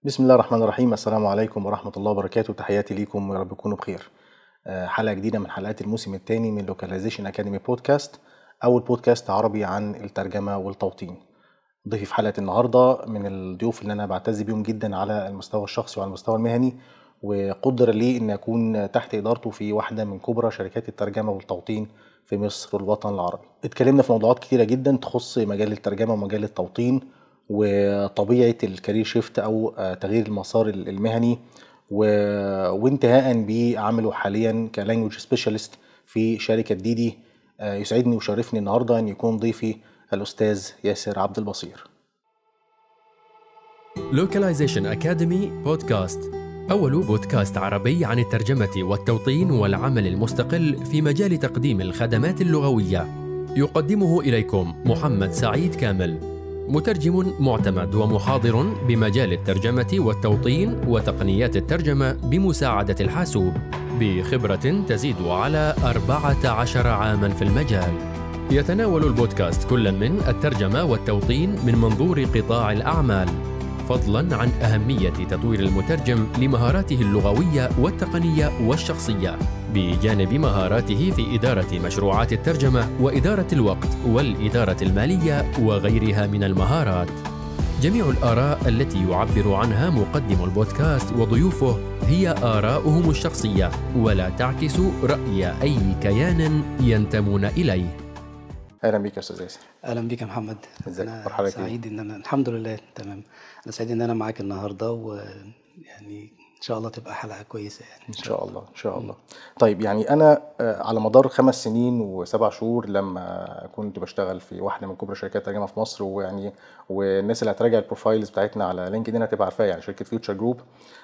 بسم الله الرحمن الرحيم السلام عليكم ورحمة الله وبركاته تحياتي ليكم ويا رب تكونوا بخير آه، حلقة جديدة من حلقات الموسم الثاني من لوكاليزيشن أكاديمي بودكاست أول بودكاست عربي عن الترجمة والتوطين ضيفي في حلقة النهاردة من الضيوف اللي أنا بعتز بيهم جدا على المستوى الشخصي وعلى المستوى المهني وقدر لي أن أكون تحت إدارته في واحدة من كبرى شركات الترجمة والتوطين في مصر والوطن العربي اتكلمنا في موضوعات كتيرة جدا تخص مجال الترجمة ومجال التوطين وطبيعه الكارير شيفت او آه، تغيير المسار المهني و... وانتهاء بعمله حاليا كلانجوج سبيشالست في شركه ديدي آه، يسعدني ويشرفني النهارده ان يكون ضيفي الاستاذ ياسر عبد البصير. لوكاليزيشن اكاديمي بودكاست أول بودكاست عربي عن الترجمة والتوطين والعمل المستقل في مجال تقديم الخدمات اللغوية. يقدمه إليكم محمد سعيد كامل. مترجم معتمد ومحاضر بمجال الترجمة والتوطين وتقنيات الترجمة بمساعدة الحاسوب بخبرة تزيد على 14 عاما في المجال يتناول البودكاست كل من الترجمة والتوطين من منظور قطاع الأعمال فضلا عن أهمية تطوير المترجم لمهاراته اللغوية والتقنية والشخصية بجانب مهاراته في إدارة مشروعات الترجمة وإدارة الوقت والإدارة المالية وغيرها من المهارات. جميع الآراء التي يعبر عنها مقدم البودكاست وضيوفه هي آراؤهم الشخصية ولا تعكس رأي أي كيان ينتمون إليه. اهلا بيك يا استاذ ياسر اهلا بيك يا محمد ازيك؟ انا مرحبا بيك. سعيد ان انا الحمد لله تمام انا سعيد ان انا معاك النهارده ويعني ان شاء الله تبقى حلقه كويسه يعني ان شاء الله ان شاء الله طيب يعني انا آه، على مدار خمس سنين وسبع شهور لما كنت بشتغل في واحده من كبرى شركات الترجمه في مصر ويعني والناس اللي هتراجع البروفايلز بتاعتنا على لينكدين هتبقى عارفاها يعني شركه فيوتشر جروب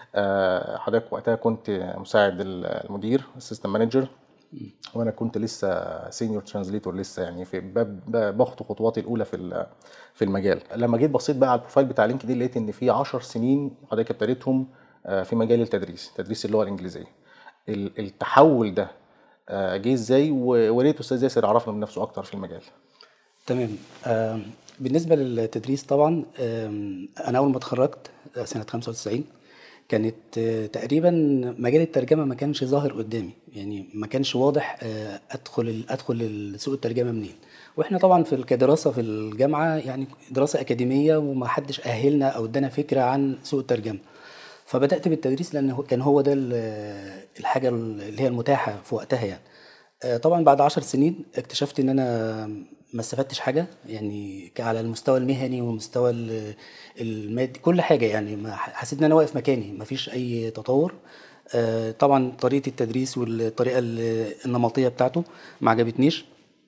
حضرتك وقتها كنت مساعد المدير اسيستنت مانجر وانا كنت لسه سينيور ترانزليتور لسه يعني في باب- ب- باخد خطواتي الاولى في ال- في المجال لما جيت بصيت بقى على البروفايل بتاع لينكدين لقيت ان في 10 سنين حضرتك ابتديتهم آه، في مجال التدريس تدريس اللغه الانجليزيه ال- التحول ده آه، جه ازاي و- ويا ريت استاذ ياسر عرفنا بنفسه اكتر في المجال تمام آم، بالنسبه للتدريس طبعا آم، انا اول ما اتخرجت آه، سنه 95 كانت آه، تقريبا مجال الترجمه ما كانش ظاهر قدامي يعني ما كانش واضح آه، ادخل ادخل سوق الترجمه منين واحنا طبعا في كدراسه في الجامعه يعني دراسه اكاديميه وما حدش اهلنا او ادانا فكره عن سوق الترجمه فبدات بالتدريس لان هو- كان هو ده ال- الحاجه اللي هي المتاحه في وقتها يعني آه، طبعا بعد عشر سنين اكتشفت ان انا ما استفدتش حاجه يعني ك- على المستوى المهني والمستوى ال- المادي كل حاجه يعني ما ح- حسيت ان انا واقف مكاني ما فيش اي تطور آه، طبعا طريقه التدريس والطريقه ال- النمطيه بتاعته ما عجبتنيش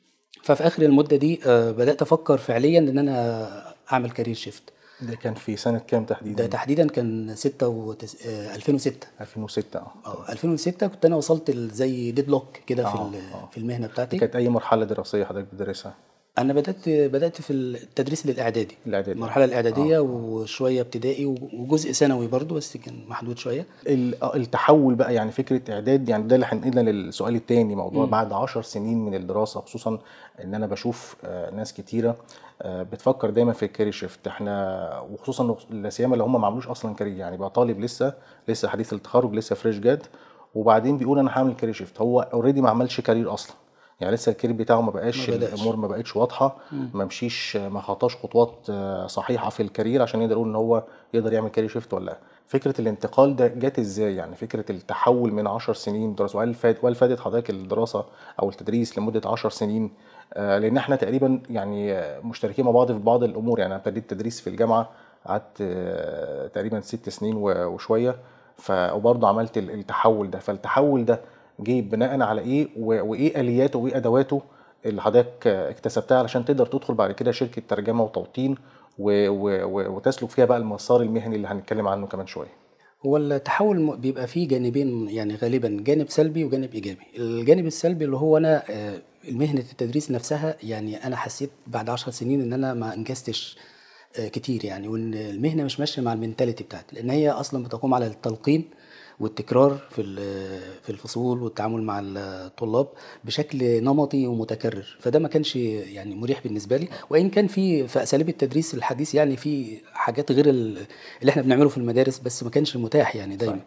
ففي اخر المده دي آه، بدات افكر فعليا ان انا اعمل كارير شيفت ده كان في سنه كام تحديدا ده تحديدا كان 6 وتس... آه، 2006 2006 اه اه 2006 كنت انا وصلت ل- زي ديدلوك كده في آه، ال- آه. في المهنه بتاعتي كانت اي مرحله دراسيه حضرتك بتدرسها انا بدات بدات في التدريس للاعدادي الإعدادي. المرحله الاعداديه وشويه ابتدائي وجزء ثانوي برضو بس كان محدود شويه ال- آه، التحول بقى يعني فكره اعداد يعني ده اللي هنقلنا للسؤال التاني موضوع بعد عشر سنين من الدراسه خصوصا ان انا بشوف آه، ناس كتيره آه، بتفكر دايما في الكارير شيفت احنا وخصوصا لا سيما اللي هم ما عملوش اصلا كارير يعني بقى طالب لسه لسه حديث التخرج لسه فريش جاد وبعدين بيقول انا هعمل كارير شيفت هو اوريدي ما عملش كارير اصلا يعني لسه الكارير بتاعه ما بقاش ما بدأش. الامور ما بقتش واضحه ما مشيش ما خطاش خطوات آه، صحيحه في الكارير عشان يقدر يقول ان هو يقدر يعمل كارير شيفت ولا لا فكره الانتقال ده جت ازاي يعني فكره التحول من 10 سنين دراسه وهل فاد وهل فادت حضرتك الدراسه او التدريس لمده 10 سنين آه، لان احنا تقريبا يعني آه، مشتركين مع بعض في بعض الامور يعني انا ابتديت تدريس في الجامعه قعدت آه، تقريبا ست سنين و- وشويه ف وبرضه عملت ال- التحول ده فالتحول ده جه بناء على ايه و- وايه الياته وايه ادواته اللي حضرتك اكتسبتها علشان تقدر تدخل بعد كده شركه ترجمه وتوطين و... و... و... وتسلك فيها بقى المسار المهني اللي هنتكلم عنه كمان شويه. هو التحول م- بيبقى فيه جانبين يعني غالبا جانب سلبي وجانب ايجابي الجانب السلبي اللي هو انا آه، المهنه التدريس نفسها يعني انا حسيت بعد عشر سنين ان انا ما انجزتش آه، كتير يعني وان المهنه مش ماشيه مع المنتاليتي بتاعتي لان هي اصلا بتقوم على التلقين والتكرار في ال- في الفصول والتعامل مع الطلاب بشكل نمطي ومتكرر فده ما كانش يعني مريح بالنسبه لي وان كان في في اساليب التدريس الحديث يعني في حاجات غير ال- اللي احنا بنعمله في المدارس بس ما كانش متاح يعني دايما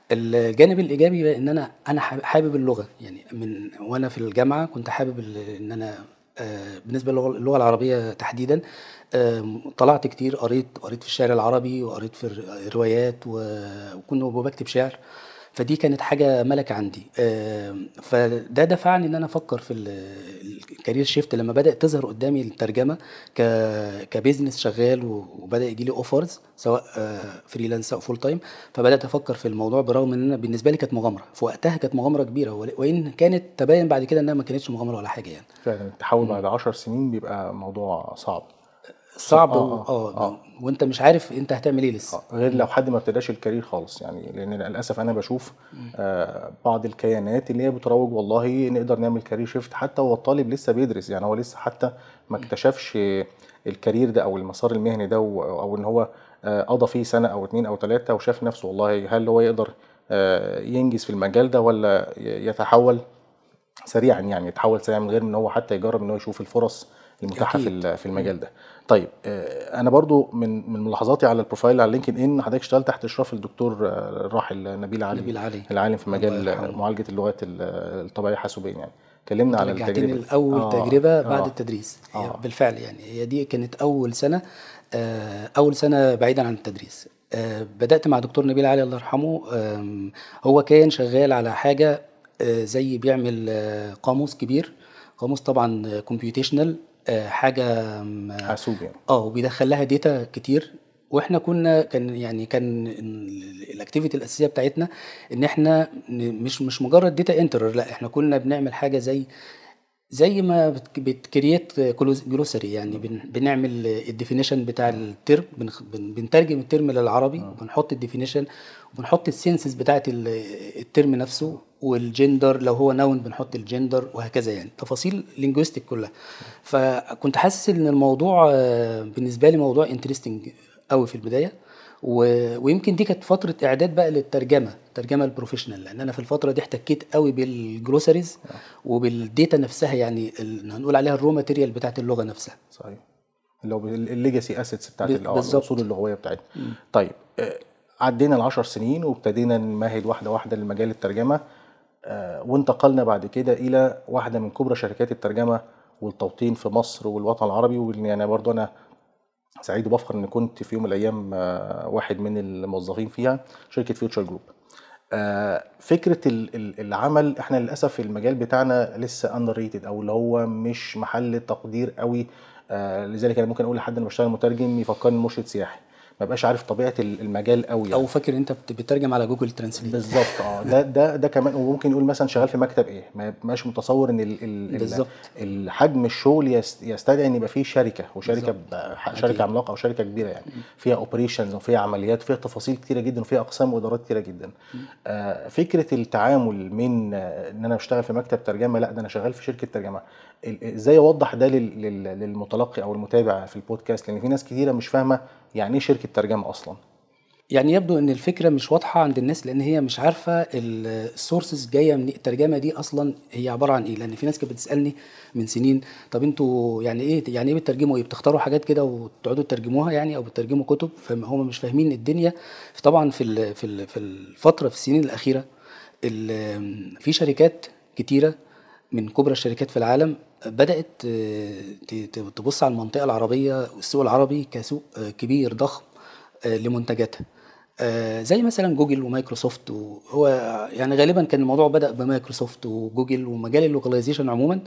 الجانب الايجابي بقى ان انا انا حاب- حابب اللغه يعني من وانا في الجامعه كنت حابب ال- ان انا آه، بالنسبه للغه اللغة العربيه تحديدا آم، طلعت كتير قريت قريت في الشعر العربي وقريت في الروايات و- وكنت بكتب شعر فدي كانت حاجه ملكه عندي آم، فده دفعني ان انا افكر في ال- الكارير شيفت لما بدات تظهر قدامي الترجمه ك كبزنس شغال و- وبدا يجي لي اوفرز سواء فريلانس او فول تايم فبدات افكر في الموضوع برغم ان انا بالنسبه لي كانت مغامره في وقتها كانت مغامره كبيره ول- وان كانت تبين بعد كده انها ما كانتش مغامره ولا حاجه يعني فعلا التحول بعد 10 سنين بيبقى موضوع صعب صعب آه، و- آه، اه آه. وانت مش عارف انت هتعمل ايه لسه آه، غير لو حد ما ابتداش الكارير خالص يعني لان للاسف انا بشوف آه بعض الكيانات اللي هي بتروج والله نقدر نعمل كارير شيفت حتى هو الطالب لسه بيدرس يعني هو لسه حتى ما اكتشفش الكارير ده او المسار المهني ده و- او ان هو آه، قضى فيه سنه او اتنين او تلاته وشاف نفسه والله هل هو يقدر آه، ينجز في المجال ده ولا ي- يتحول سريعا يعني يتحول سريعا من غير ان هو حتى يجرب ان هو يشوف الفرص المتاحه في أكيد. ال- في المجال ده. طيب آه، انا برضو من من ملاحظاتي على البروفايل على لينكد ان حضرتك اشتغلت تحت اشراف الدكتور آه، الراحل نبيل علي نبيل علي. العالم في مجال الله يرحمه. معالجه اللغات ال- الطبيعيه حاسوبيا يعني. كلمنا على رجعتني التجربه لاول آه، تجربه بعد آه. التدريس هي آه. بالفعل يعني هي دي كانت اول سنه آه، اول سنه بعيدا عن التدريس آه، بدات مع دكتور نبيل علي الله يرحمه آم، هو كان شغال على حاجه آه، زي بيعمل آه، قاموس كبير قاموس طبعا كومبيوتيشنال حاجه آم، حاسوب يعني اه وبيدخل لها داتا كتير واحنا كنا كان يعني كان ال- الاكتيفيتي الاساسيه بتاعتنا ان احنا ن- مش مش مجرد داتا انتر لا احنا كنا بنعمل حاجه زي زي ما بت- بتكريت جلوسري يعني بن- بنعمل الديفينيشن بتاع الترم بنخ- بن- بنترجم الترم للعربي وبنحط الديفينيشن وبنحط السنسز بتاعت ال- الترم نفسه والجندر لو هو نون بنحط الجندر وهكذا يعني تفاصيل لينجويستيك كلها فكنت حاسس ان الموضوع آه، بالنسبه لي موضوع انترستنج قوي في البدايه و... ويمكن دي كانت فتره اعداد بقى للترجمه الترجمه البروفيشنال لان انا في الفتره دي احتكيت قوي بالجروسريز وبالديتا نفسها يعني ال- هنقول عليها الرو ماتيريال بتاعت اللغه نفسها صحيح اللي هو الليجاسي اسيتس بتاعت ب- ال- آه، بالظبط. الاصول اللغويه بتاعتنا طيب آه، عدينا العشر سنين وابتدينا نمهد واحده واحده لمجال الترجمه آه، وانتقلنا بعد كده الى واحده من كبرى شركات الترجمه والتوطين في مصر والوطن العربي وإن يعني برضو انا سعيد وبفخر ان كنت في يوم من الايام آه، واحد من الموظفين فيها شركه فيوتشر جروب آه، فكره ال- ال- العمل احنا للاسف المجال بتاعنا لسه اندر ريتد او اللي هو مش محل تقدير قوي آه، لذلك انا ممكن اقول لحد انا بشتغل مترجم يفكرني مرشد سياحي ما بقاش عارف طبيعه ال- المجال قوي يعني. او فاكر انت بت- بتترجم على جوجل ترانسليت بالظبط اه ده ده ده كمان وممكن يقول مثلا شغال في مكتب ايه ما يبقاش متصور ان ال ال بالظبط. ال- الحجم الشغل يست- يستدعي ان يبقى فيه شركه وشركه بالظبط. ب- ح- شركه عملاقه او شركه كبيره يعني فيها اوبريشنز وفيها عمليات وفيها تفاصيل كتيره جدا وفيها اقسام وادارات كتيره جدا آه فكره التعامل من آه، ان انا بشتغل في مكتب ترجمه لا ده انا شغال في شركه ترجمه ال- ازاي اوضح ده لل- لل- للمتلقي او المتابع في البودكاست لان في ناس كتيره مش فاهمه يعني ايه شركه ترجمه اصلا يعني يبدو ان الفكره مش واضحه عند الناس لان هي مش عارفه السورسز جايه من الترجمه دي اصلا هي عباره عن ايه لان في ناس كانت بتسالني من سنين طب انتوا يعني ايه يعني ايه بتترجموا ايه بتختاروا حاجات كده وتقعدوا تترجموها يعني او بتترجموا كتب فهم مش فاهمين الدنيا طبعا في ال- في ال- في الفتره في السنين الاخيره ال- في شركات كتيره من كبرى الشركات في العالم بدات آه، ت- ت- تبص على المنطقه العربيه والسوق العربي كسوق آه، كبير ضخم آه، لمنتجاتها آه، زي مثلا جوجل ومايكروسوفت وهو يعني غالبا كان الموضوع بدأ بمايكروسوفت وجوجل ومجال اللوكاليزيشن عموما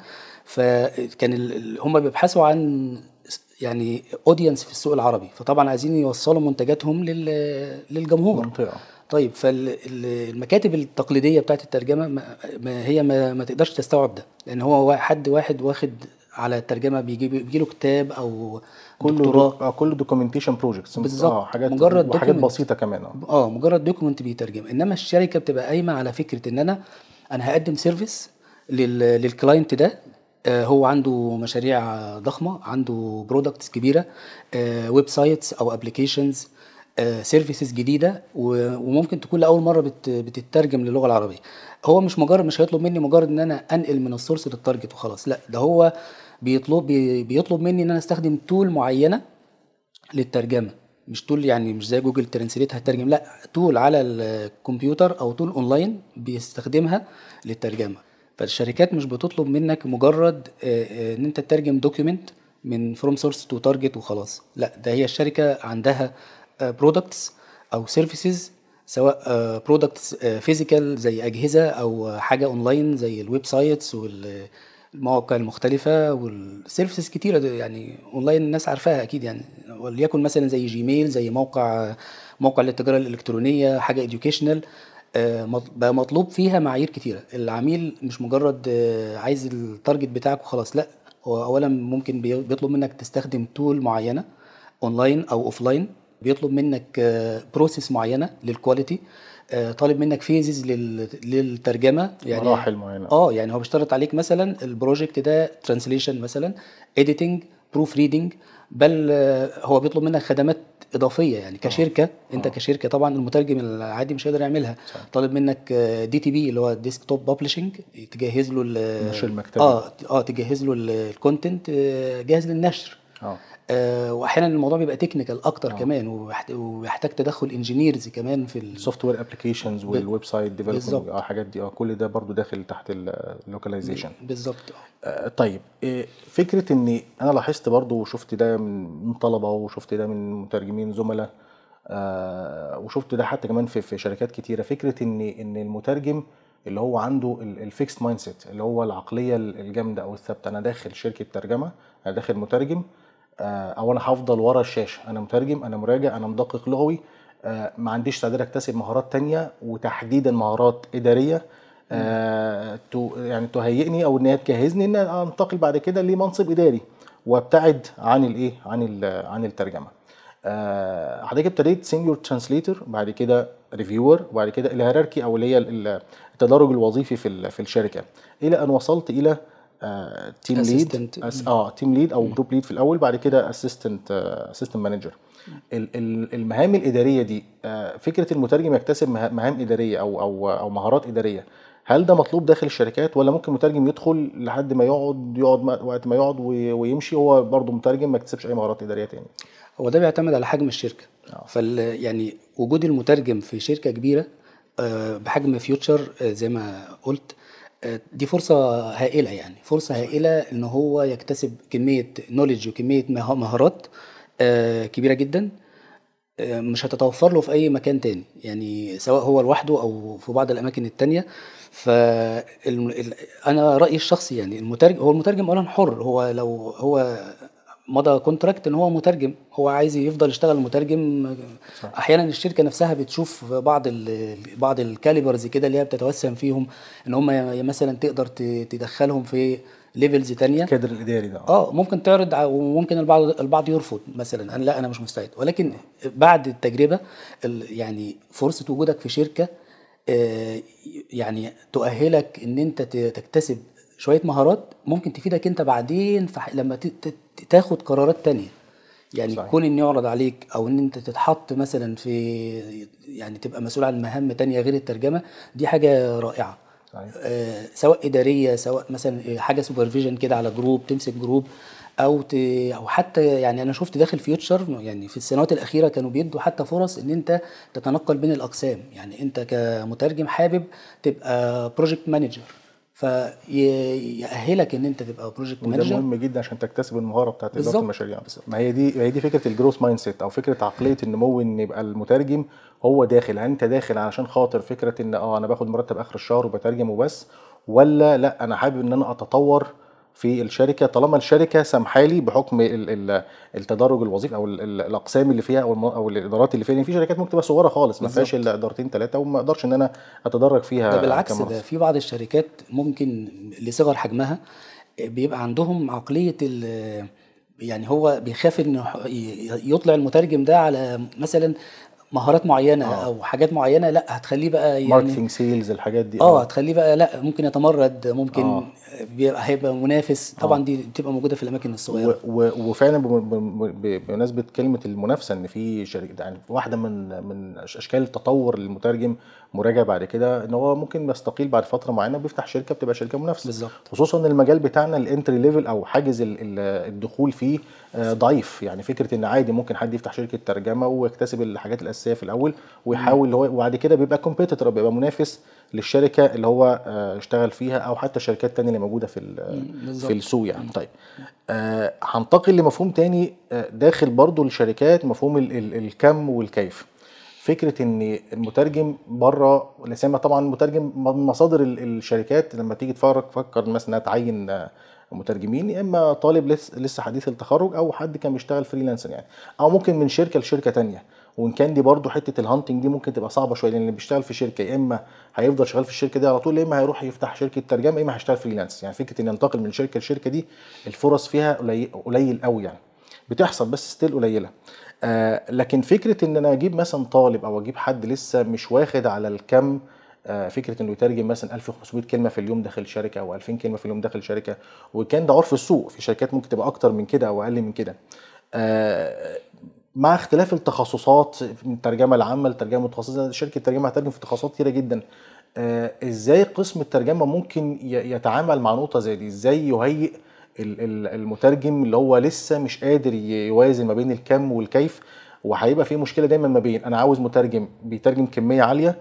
فكان ال- ال- هم بيبحثوا عن يعني اودينس في السوق العربي فطبعا عايزين يوصلوا منتجاتهم لل- للجمهور منطقه طيب فالمكاتب التقليديه بتاعت الترجمه ما ما هي ما, ما تقدرش تستوعب ده لان هو وا- حد واحد واخد على الترجمه بيجي بيجي له كتاب او كله دكتوراه دو... آه كله دوكيومنتيشن بروجكتس بالظبط. اه حاجات مجرد وحاجات document. بسيطه كمان اه اه مجرد دوكيمنت بيترجم انما الشركه بتبقى قايمه على فكره ان انا انا هقدم سيرفيس لل... للكلاينت ده آه هو عنده مشاريع ضخمه عنده برودكتس كبيره آه ويب سايتس او ابلكيشنز سيرفيسز جديده و- وممكن تكون لاول مره بت- بتترجم للغه العربيه هو مش مجرد مش هيطلب مني مجرد ان انا انقل من السورس للتارجت وخلاص لا ده هو بيطلب بي- بيطلب مني ان انا استخدم تول معينه للترجمه مش تول يعني مش زي جوجل ترانسليت هترجم لا تول على الكمبيوتر او تول اونلاين بيستخدمها للترجمه فالشركات مش بتطلب منك مجرد آه، آه، ان انت تترجم دوكيومنت من فروم سورس تو تارجت وخلاص لا ده هي الشركه عندها برودكتس او سيرفيسز سواء برودكتس فيزيكال زي اجهزه او حاجه اونلاين زي الويب سايتس والمواقع المختلفه والسيرفيسز كتيره ده يعني اونلاين الناس عارفاها اكيد يعني وليكن مثلا زي جيميل زي موقع موقع للتجاره الالكترونيه حاجه اديوكيشنال بقى مطلوب فيها معايير كتيره العميل مش مجرد آه، عايز التارجت بتاعك وخلاص لا هو اولا ممكن بي- بيطلب منك تستخدم تول معينه اونلاين او اوفلاين بيطلب منك بروسيس معينه للكواليتي آه، طالب منك فيزز للترجمه يعني مراحل معينة. اه يعني هو بيشترط عليك مثلا البروجكت ده ترانسليشن مثلا اديتنج بروف ريدنج بل آه، هو بيطلب منك خدمات اضافيه يعني كشركه انت كشركه طبعا المترجم العادي مش هيقدر يعملها طالب منك دي تي بي اللي هو ديسك توب ببلشنج تجهز له ال- النشر المكتبي. اه اه تجهز له الكونتنت جاهز للنشر اه آه واحيانا الموضوع بيبقى تكنيكال اكتر كمان ويحت- ويحتاج تدخل انجينيرز كمان في ال... السوفت وير ابلكيشنز والويب سايت ديفلوبمنت بالظبط. اه الحاجات دي اه كل ده برضو داخل تحت اللوكاليزيشن بالظبط آه، طيب آه، فكره ان انا لاحظت برضو وشفت ده من من طلبه وشفت ده من مترجمين زملاء آه، وشفت ده حتى كمان في في شركات كتيره فكره ان ان المترجم اللي هو عنده الفيكست مايند سيت اللي هو العقليه الجامده او الثابته انا داخل شركه ترجمه انا داخل مترجم آه، او انا هفضل ورا الشاشه انا مترجم انا مراجع انا مدقق لغوي آه، ما عنديش استعداد اكتسب مهارات تانية وتحديدا مهارات اداريه آه، تو يعني تهيئني او ان هي تجهزني ان أنا انتقل بعد كده لمنصب اداري وابتعد عن الايه عن ال- عن الترجمه آه، حضرتك ابتديت سينيور ترانسليتور بعد كده ريفيور وبعد كده الهيراركي او اللي هي ال- التدرج الوظيفي في ال- في الشركه الى ان وصلت الى تيم ليد Assistant. اه تيم ليد او جروب ليد في الاول بعد كده اسيستنت اسيستنت مانجر المهام الاداريه دي آه، فكره المترجم يكتسب مها- مهام اداريه او او او مهارات اداريه هل ده مطلوب داخل الشركات ولا ممكن مترجم يدخل لحد ما يقعد يقعد ما- وقت ما يقعد وي- ويمشي هو برضه مترجم ما يكتسبش اي مهارات اداريه تاني هو ده بيعتمد على حجم الشركه فال يعني وجود المترجم في شركه كبيره آه، بحجم فيوتشر آه، زي ما قلت آه، دي فرصه هائله يعني فرصه هائله ان هو يكتسب كميه نوليدج وكميه مه- مهارات آه، كبيره جدا آه، مش هتتوفر له في اي مكان تاني يعني سواء هو لوحده او في بعض الاماكن التانية ف انا رايي الشخصي يعني المترجم هو المترجم اولا حر هو لو هو مضى كونتراكت ان هو مترجم هو عايز يفضل يشتغل مترجم احيانا الشركه نفسها بتشوف بعض ال بعض الكاليبرز كده اللي هي بتتوسم فيهم ان هم ي- مثلا تقدر ت- تدخلهم في ليفلز تانية الكادر الاداري ده اه ممكن تعرض ع- وممكن البعض البعض يرفض مثلا انا لا انا مش مستعد ولكن بعد التجربه ال- يعني فرصه وجودك في شركه آه، يعني تؤهلك ان انت ت- تكتسب شويه مهارات ممكن تفيدك انت بعدين في ح- لما ت- ت- تاخد قرارات تانية يعني صحيح. كون ان يعرض عليك او ان انت تتحط مثلا في يعني تبقى مسؤول عن مهام تانية غير الترجمه دي حاجه رائعه صحيح. آه، سواء اداريه سواء مثلا حاجه سوبرفيجن كده على جروب تمسك جروب او ت... او حتى يعني انا شفت داخل فيوتشر يعني في السنوات الاخيره كانوا بيدوا حتى فرص ان انت تتنقل بين الاقسام يعني انت كمترجم حابب تبقى بروجكت مانجر فيأهلك ان انت تبقى بروجكت وده مانجر مهم جدا عشان تكتسب المهاره بتاعت اداره بالظبط. المشاريع ما هي دي ما هي دي فكره الجروث مايند سيت او فكره عقليه النمو ان يبقى المترجم هو داخل هل انت داخل علشان خاطر فكره ان اه انا باخد مرتب اخر الشهر وبترجم وبس ولا لا انا حابب ان انا اتطور في الشركه طالما الشركه سامحالي بحكم ال- ال- التدرج الوظيفي او ال- ال- الاقسام اللي فيها او الم- او الادارات اللي فيها لان في شركات ممكن تبقى صغيره خالص ما فيهاش الا ادارتين ثلاثه وما اقدرش ان انا اتدرج فيها ده بالعكس كمنصب. ده في بعض الشركات ممكن لصغر حجمها بيبقى عندهم عقلية ال يعني هو بيخاف انه ي- يطلع المترجم ده على مثلا مهارات معينه آه. او حاجات معينه لا هتخليه بقى يعني ماركتنج سيلز الحاجات دي اه هتخليه بقى لا ممكن يتمرد ممكن آه. بيبقى هيبقى منافس طبعا دي بتبقى موجوده في الاماكن و الصغيره و وفعلا بم- بم- ب- بمناسبه كلمه المنافسه ان في شركه يعني واحده من من أش- اشكال التطور للمترجم مراجع بعد كده ان هو ممكن يستقيل بعد فتره معينه بيفتح شركه بتبقى شركه منافسه بالظبط. خصوصا ان المجال بتاعنا الانتري ليفل او حاجز ال- ال- الدخول فيه آه، ضعيف يعني فكره ان عادي ممكن حد يفتح شركه ترجمه ويكتسب الحاجات الاساسيه في الاول ويحاول اللي هو وبعد كده بيبقى كومبيتيتور بيبقى منافس للشركه اللي هو آه، اشتغل فيها او حتى الشركات التانيه اللي موجوده في ال- بالظبط. في السوق يعني طيب آه هنتقل لمفهوم تاني آه داخل برضو الشركات مفهوم ال ال الكم والكيف فكره ان المترجم بره لسما طبعا المترجم من مصادر ال- الشركات لما تيجي تفكر تفكر مثلا انها تعين آه، مترجمين يا اما طالب لسه لسه حديث التخرج او حد كان بيشتغل فريلانسر يعني او ممكن من شركه لشركه تانية وان كان دي برضو حته الهانتنج دي ممكن تبقى صعبه شويه لان اللي بيشتغل في شركه يا اما هيفضل شغال في الشركه دي على طول يا اما هيروح يفتح شركه ترجمه يا اما هيشتغل فريلانس يعني فكره ان ينتقل من شركه لشركه دي الفرص فيها قليل قليل قوي يعني بتحصل بس ستيل قليله آه لكن فكره ان انا اجيب مثلا طالب او اجيب حد لسه مش واخد على الكم آه فكره انه يترجم مثلا 1500 كلمه في اليوم داخل شركه او 2000 كلمه في اليوم داخل شركه وكان ده عرف السوق في شركات ممكن تبقى اكتر من كده او اقل من كده آه مع اختلاف التخصصات من الترجمه العامه للترجمه المتخصصه شركه الترجمه هترجم في تخصصات كتيره جدا آه ازاي قسم الترجمه ممكن ي- يتعامل مع نقطه زي دي ازاي يهيئ ال- ال- المترجم اللي هو لسه مش قادر ي- يوازن ما بين الكم والكيف وهيبقى في مشكله دايما ما بين انا عاوز مترجم بيترجم كميه عاليه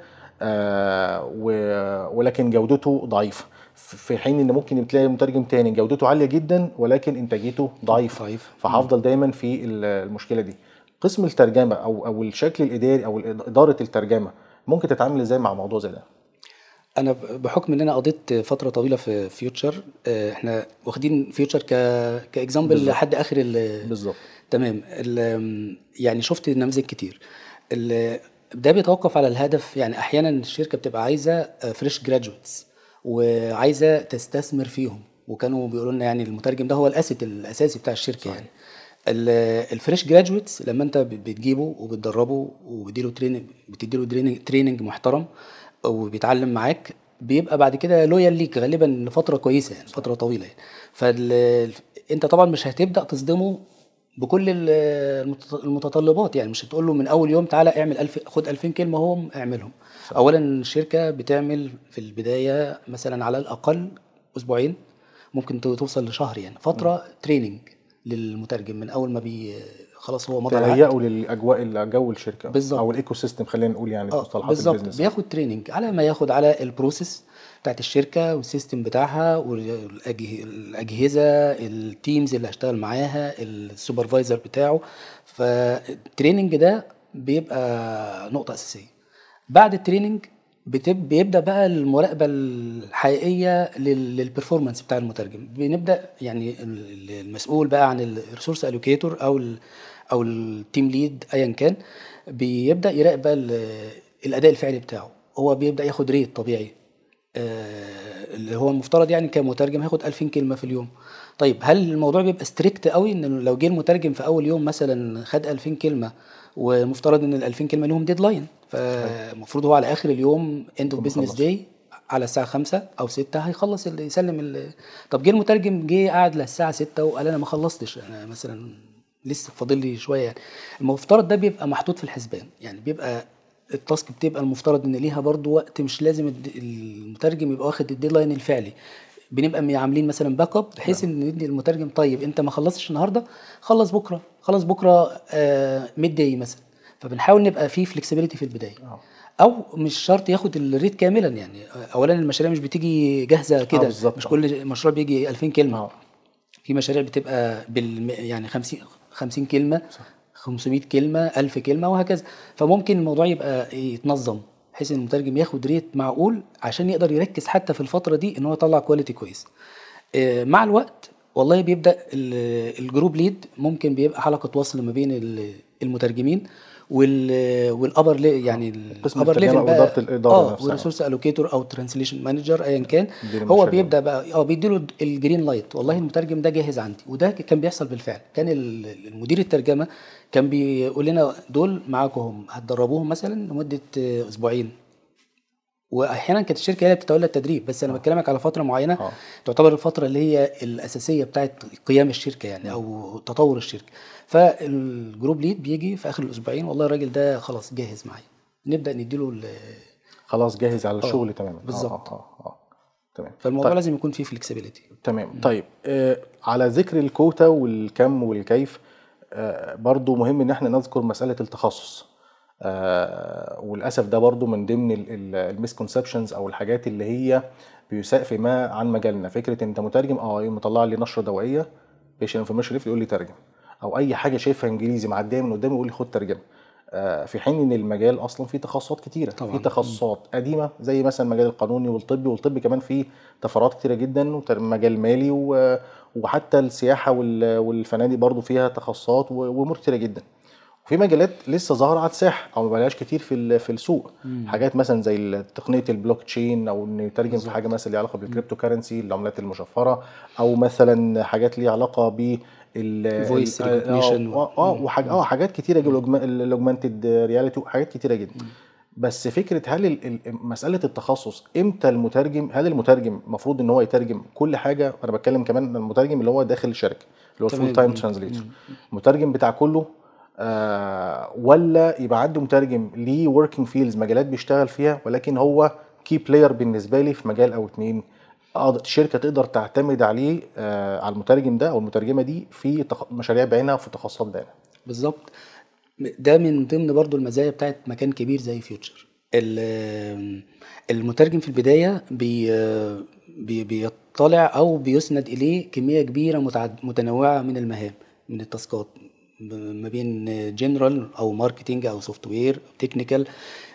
آه و- ولكن جودته ضعيفه في في حين ان ممكن تلاقي مترجم تاني جودته عاليه جدا ولكن انتاجيته ضعيفه ضعيفة. فهفضل دايما في ال- المشكله دي قسم الترجمه او او الشكل الاداري او اداره الترجمه ممكن تتعامل ازاي مع موضوع زي ده انا ب- بحكم ان انا قضيت فتره طويله في فيوتشر آه، احنا واخدين فيوتشر ك كاكزامبل بالظبط. لحد اخر ال- بالظبط تمام ال- يعني شفت نماذج كتير ال- ده بيتوقف على الهدف يعني احيانا الشركه بتبقى عايزه فريش جراجويتس وعايزه تستثمر فيهم وكانوا بيقولوا لنا يعني المترجم ده هو الاسيت الاساسي بتاع الشركه يعني الفريش جراجويتس لما انت بت- بتجيبه وبتدربه وبتديله تريننج بتديله تريننج تريننج محترم وبيتعلم معاك بيبقى بعد كده لويال ليك غالبا لفتره كويسه يعني فتره طويله يعني فال انت طبعا مش هتبدا تصدمه بكل ال- المتط- المتطلبات يعني مش هتقول له من اول يوم تعالى اعمل ألف خد 2000 كلمه هم اعملهم اولا الشركه بتعمل في البدايه مثلا على الاقل اسبوعين ممكن تو- توصل لشهر يعني فتره تريننج للمترجم من اول ما بي خلاص هو مضى العقد تهيئوا للاجواء الجو الشركه بالظبط. او الايكو سيستم خلينا نقول يعني اه مصطلحات بالظبط البيزنس بياخد تريننج على ما ياخد على البروسيس بتاعت الشركه والسيستم بتاعها والاجهزه التيمز اللي هشتغل معاها السوبرفايزر بتاعه فالتريننج ده بيبقى نقطه اساسيه بعد التريننج بتب... بيبدا بقى المراقبه الحقيقيه لل- للبرفورمانس بتاع المترجم بنبدا يعني ال- ال- المسؤول بقى عن الريسورس الوكيتور او ال او التيم ليد ايا كان بيبدا يراقب بقى ال- الاداء الفعلي بتاعه هو بيبدا ياخد ريت طبيعي آه، اللي هو المفترض يعني كمترجم هياخد 2000 كلمه في اليوم طيب هل الموضوع بيبقى ستريكت قوي ان لو جه المترجم في اول يوم مثلا خد 2000 كلمه ومفترض ان ال 2000 كلمه ليهم ديدلاين فالمفروض هو على اخر اليوم اند اوف بزنس مخلص. داي على الساعه 5 او 6 هيخلص اللي يسلم ال... طب جه المترجم جه قعد للساعه 6 وقال انا ما خلصتش انا مثلا لسه فاضل لي شويه يعني المفترض ده بيبقى محطوط في الحسبان يعني بيبقى التاسك بتبقى المفترض ان ليها برضو وقت مش لازم الد- المترجم يبقى واخد الديدلاين الفعلي بنبقى عاملين مثلا باك اب بحيث ان ندي المترجم طيب انت ما خلصتش النهارده خلص بكره خلص بكره ميد داي مثلا فبنحاول نبقى في فلكسبيليتي في البدايه آه. او مش شرط ياخد الريت كاملا يعني اولا المشاريع مش بتيجي جاهزه كده بالظبط. مش كل مشروع بيجي 2000 كلمه اه في مشاريع بتبقى بال يعني 50 50 كلمه 500 كلمه 1000 كلمه وهكذا فممكن الموضوع يبقى يتنظم بحيث ان المترجم ياخد ريت معقول عشان يقدر يركز حتى في الفتره دي ان هو يطلع كواليتي كويس آه، مع الوقت والله بيبدا ال- الجروب ليد ممكن بيبقى حلقه وصل ما بين ال- المترجمين وال والابر يعني قسم الابر الترجمة ليفل بقى وإدارة الإدارة اه نفسها. والريسورس الوكيتور او ترانسليشن مانجر ايا كان بيديله هو المشاريع. بيبدا بقى اه بيديله الجرين لايت والله المترجم ده جاهز عندي وده كان بيحصل بالفعل كان ال- المدير الترجمه كان بيقول لنا دول معاكم هم هتدربوهم مثلا لمده آه، اسبوعين واحيانا كانت الشركه هي اللي بتتولى التدريب بس انا بكلمك على فتره معينه آه. تعتبر الفتره اللي هي الاساسيه بتاعت قيام الشركه يعني او تطور الشركه فالجروب ليد بيجي في اخر الاسبوعين والله الراجل ده خلاص جاهز معايا نبدا نديله ال- خلاص جاهز على الشغل تماما آه، بالظبط. اه اه اه تمام فالموضوع طيب. لازم يكون فيه فلكسبيليتي تمام طيب آه على ذكر الكوتا والكم والكيف آه برضو مهم ان احنا نذكر مسألة التخصص آه وللأسف ده برضو من ضمن المسكونسبشنز او الحاجات اللي هي بيساء فيما عن مجالنا فكرة ان انت مترجم اه مطلع لي نشرة دوائية بيشن انفورميشن يقول لي ترجم او اي حاجة شايفها انجليزي معدية من قدامي يقول لي خد ترجمة آه، في حين ان المجال اصلا فيه تخصصات كتيره طبعاً. في تخصصات قديمه زي مثلا المجال القانوني والطبي والطب كمان فيه طفرات كتيره جدا ومجال مالي و- وحتى السياحه وال- والفنادق برضو فيها تخصصات و- وامور كتيره جدا وفي مجالات لسه ظاهره على الساحه او ما بقالهاش كتير في ال- في السوق حاجات مثلا زي تقنيه البلوك تشين او انه يترجم في حاجه مثلا ليها علاقه بالكريبتو كارنسي العملات المشفره او مثلا حاجات ليها علاقه ب Voice recognition. اه اه وحاج اه حاجات كتيره جدا الاوجمانتد رياليتي حاجات كتيره جدا بس فكره هل ال- ال- مساله التخصص امتى المترجم هل المترجم المفروض ان هو يترجم كل حاجه انا بتكلم كمان عن المترجم اللي هو داخل الشركه اللي هو تمام. الفول تايم ترانزليتور المترجم بتاع كله آه ولا يبقى عنده مترجم ليه وركينج فيلدز مجالات بيشتغل فيها ولكن هو كي بلاير بالنسبه لي في مجال او اتنين أقدر- الشركه تقدر تعتمد عليه آه على المترجم ده او المترجمه دي في تخ- مشاريع بعينها وفي تخصصات بعينها بالظبط ده من ضمن برضو المزايا بتاعت مكان كبير زي فيوتشر ال- المترجم في البداية بي بي بيطلع أو بيسند إليه كمية كبيرة متعد- متنوعة من المهام من التاسكات ب- ما بين جنرال أو ماركتينج أو سوفت وير تكنيكال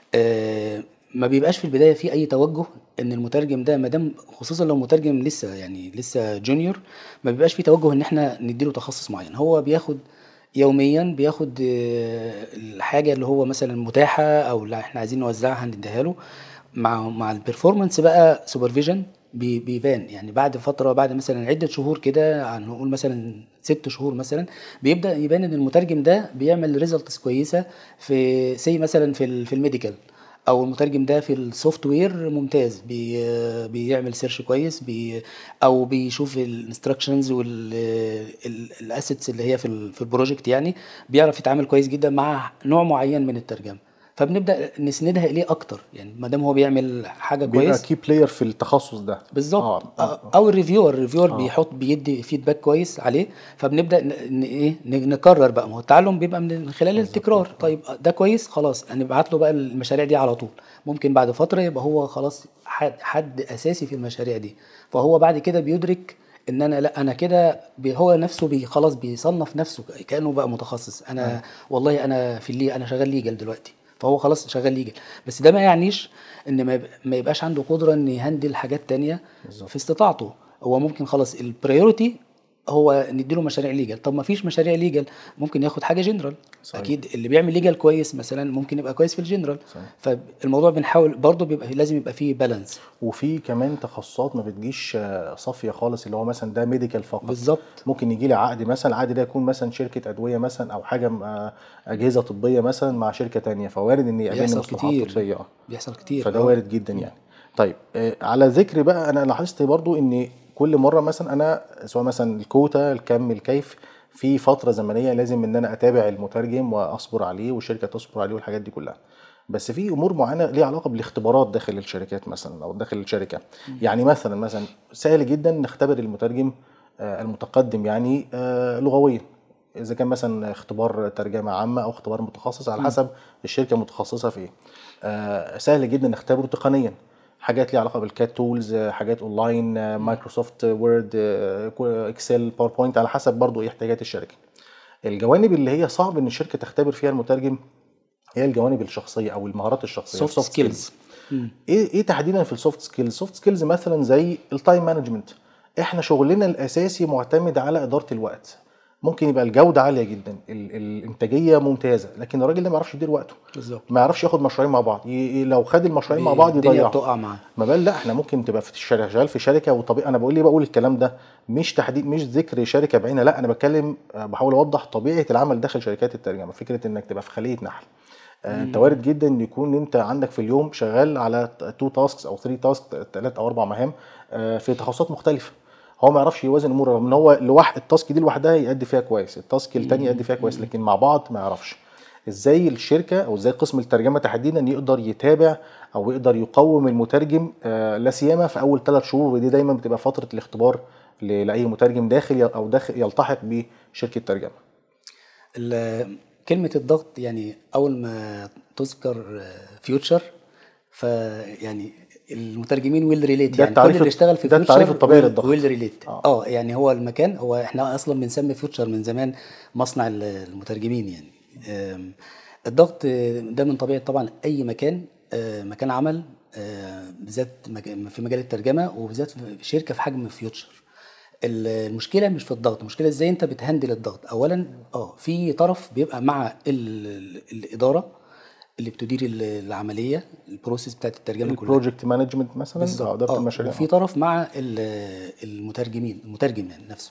ما بيبقاش في البداية في أي توجه إن المترجم ده ما دام خصوصا لو مترجم لسه يعني لسه جونيور ما بيبقاش في توجه إن إحنا نديله تخصص معين هو بياخد يوميا بياخد آه، الحاجه اللي هو مثلا متاحه او اللي احنا عايزين نوزعها نديها له مع مع البرفورمانس بقى سوبرفيجن بيبان يعني بعد فتره بعد مثلا عده شهور كده هنقول مثلا ست شهور مثلا بيبدا يبان ان المترجم ده بيعمل ريزلتس كويسه في سي مثلا في ال- في الميديكال او المترجم ده في السوفت وير ممتاز بي بيعمل سيرش كويس بي او بيشوف الانستراكشنز والاسيتس اللي هي في ال- في البروجكت يعني بيعرف يتعامل كويس جدا مع نوع معين من الترجمه فبنبدا نسندها اليه اكتر يعني ما دام هو بيعمل حاجه بيبقى كويس كي بلاير في التخصص ده بالظبط آه، آه. او الريفيور الريفيور آه. بيحط بيدي فيدباك كويس عليه فبنبدا ن- ن- ايه ن- نكرر بقى ما هو التعلم بيبقى من من خلال التكرار طيب ده كويس خلاص هنبعت له بقى المشاريع دي على طول ممكن بعد فتره يبقى هو خلاص حد, حد اساسي في المشاريع دي فهو بعد كده بيدرك ان انا لا انا كده بي- هو نفسه بي خلاص بيصنف نفسه كانه بقى متخصص انا والله انا في اللي انا شغال ليجل دلوقتي فهو خلاص شغال ليجل بس ده ما يعنيش ان ما يب- ما يبقاش عنده قدره ان يهندل حاجات تانية في استطاعته هو ممكن خلاص البريوريتي هو نديله مشاريع ليجل طب ما فيش مشاريع ليجل ممكن ياخد حاجه جنرال صحيح. اكيد اللي بيعمل ليجل كويس مثلا ممكن يبقى كويس في الجنرال صحيح. فالموضوع بنحاول برضه بيبقى لازم يبقى فيه بالانس وفي كمان تخصصات ما بتجيش آه، صافيه خالص اللي هو مثلا ده ميديكال فقط بالظبط ممكن يجي لي عقد مثلا العقد ده يكون مثلا شركه ادويه مثلا او حاجه آه، اجهزه طبيه مثلا مع شركه تانية فوارد ان يقابلني بيحصل مصطلحات كتير. طبيه اه بيحصل كتير فده آه. وارد جدا يعني طيب آه، على ذكر بقى انا لاحظت برضو ان كل مره مثلا انا سواء مثلا الكوتا الكم الكيف في فتره زمنيه لازم ان انا اتابع المترجم واصبر عليه والشركه تصبر عليه والحاجات دي كلها بس في امور معينه ليها علاقه بالاختبارات داخل الشركات مثلا او داخل الشركه يعني مثلا مثلا سهل جدا نختبر المترجم آه، المتقدم يعني آه، لغويا اذا كان مثلا اختبار ترجمه عامه او اختبار متخصص على حسب الشركه متخصصه في ايه آه، سهل جدا نختبره تقنيا حاجات ليها علاقه بالكات تولز آه، حاجات اونلاين آه، مايكروسوفت وورد آه، كو- اكسل باوربوينت على حسب برضو ايه احتياجات الشركه الجوانب اللي هي صعب ان الشركه تختبر فيها المترجم هي الجوانب الشخصيه او المهارات الشخصيه سوفت soft skills. سكيلز ايه ايه تحديدا في السوفت سكيلز سوفت سكيلز مثلا زي التايم مانجمنت احنا شغلنا الاساسي معتمد على اداره الوقت ممكن يبقى الجوده عاليه جدا ال- الانتاجيه ممتازه لكن الراجل ده ما يعرفش يدير وقته بالظبط ما يعرفش ياخد مشروعين مع بعض ي- ي- لو خد المشروعين مع بعض الدنيا يضيعهم بتقع معاه ما بال لا احنا ممكن تبقى في الشركه شغال في شركه وطبيعي انا بقول ليه بقول الكلام ده مش تحديد مش ذكر شركه بعينها لا انا بتكلم آه، بحاول اوضح طبيعه العمل داخل شركات الترجمه فكره انك تبقى في خليه نحل آه، انت وارد جدا ان يكون انت عندك في اليوم شغال على تو تاسكس او 3 تاسك ثلاث او اربع مهام آه، في تخصصات مختلفه هو ما يعرفش يوازن اموره رغم ان هو لوحد التاسك دي لوحدها يأدي فيها كويس التاسك الثانيه يأدي فيها كويس لكن مع بعض ما يعرفش ازاي الشركه او ازاي قسم الترجمه تحديدا يقدر يتابع او يقدر يقوم المترجم آه، لا سيما في اول ثلاث شهور ودي دايما بتبقى فتره الاختبار ل- لاي مترجم داخل او داخل يلتحق بشركه ترجمه ال- كلمة الضغط يعني أول ما تذكر فيوتشر فيعني المترجمين ويل ريليت ده يعني التعريف كل اللي اشتغل في ده التعريف future الطبيعي will- للضغط. ويل ريليت آه. اه يعني هو المكان هو احنا اصلا بنسمي فيوتشر من زمان مصنع ال- المترجمين يعني آم، الضغط ده من طبيعه طبعا اي مكان آه، مكان عمل آه، بالذات مك- في مجال الترجمه وبالذات في شركه في حجم فيوتشر ال- المشكله مش في الضغط المشكله ازاي انت بتهندل الضغط اولا اه في طرف بيبقى مع ال- ال- الاداره اللي بتدير ال- العمليه البروسيس بتاعت الترجمه كلها البروجكت مانجمنت مثلا او بالظبط اداره آه، المشاريع وفي طرف مع ال- المترجمين المترجم يعني نفسه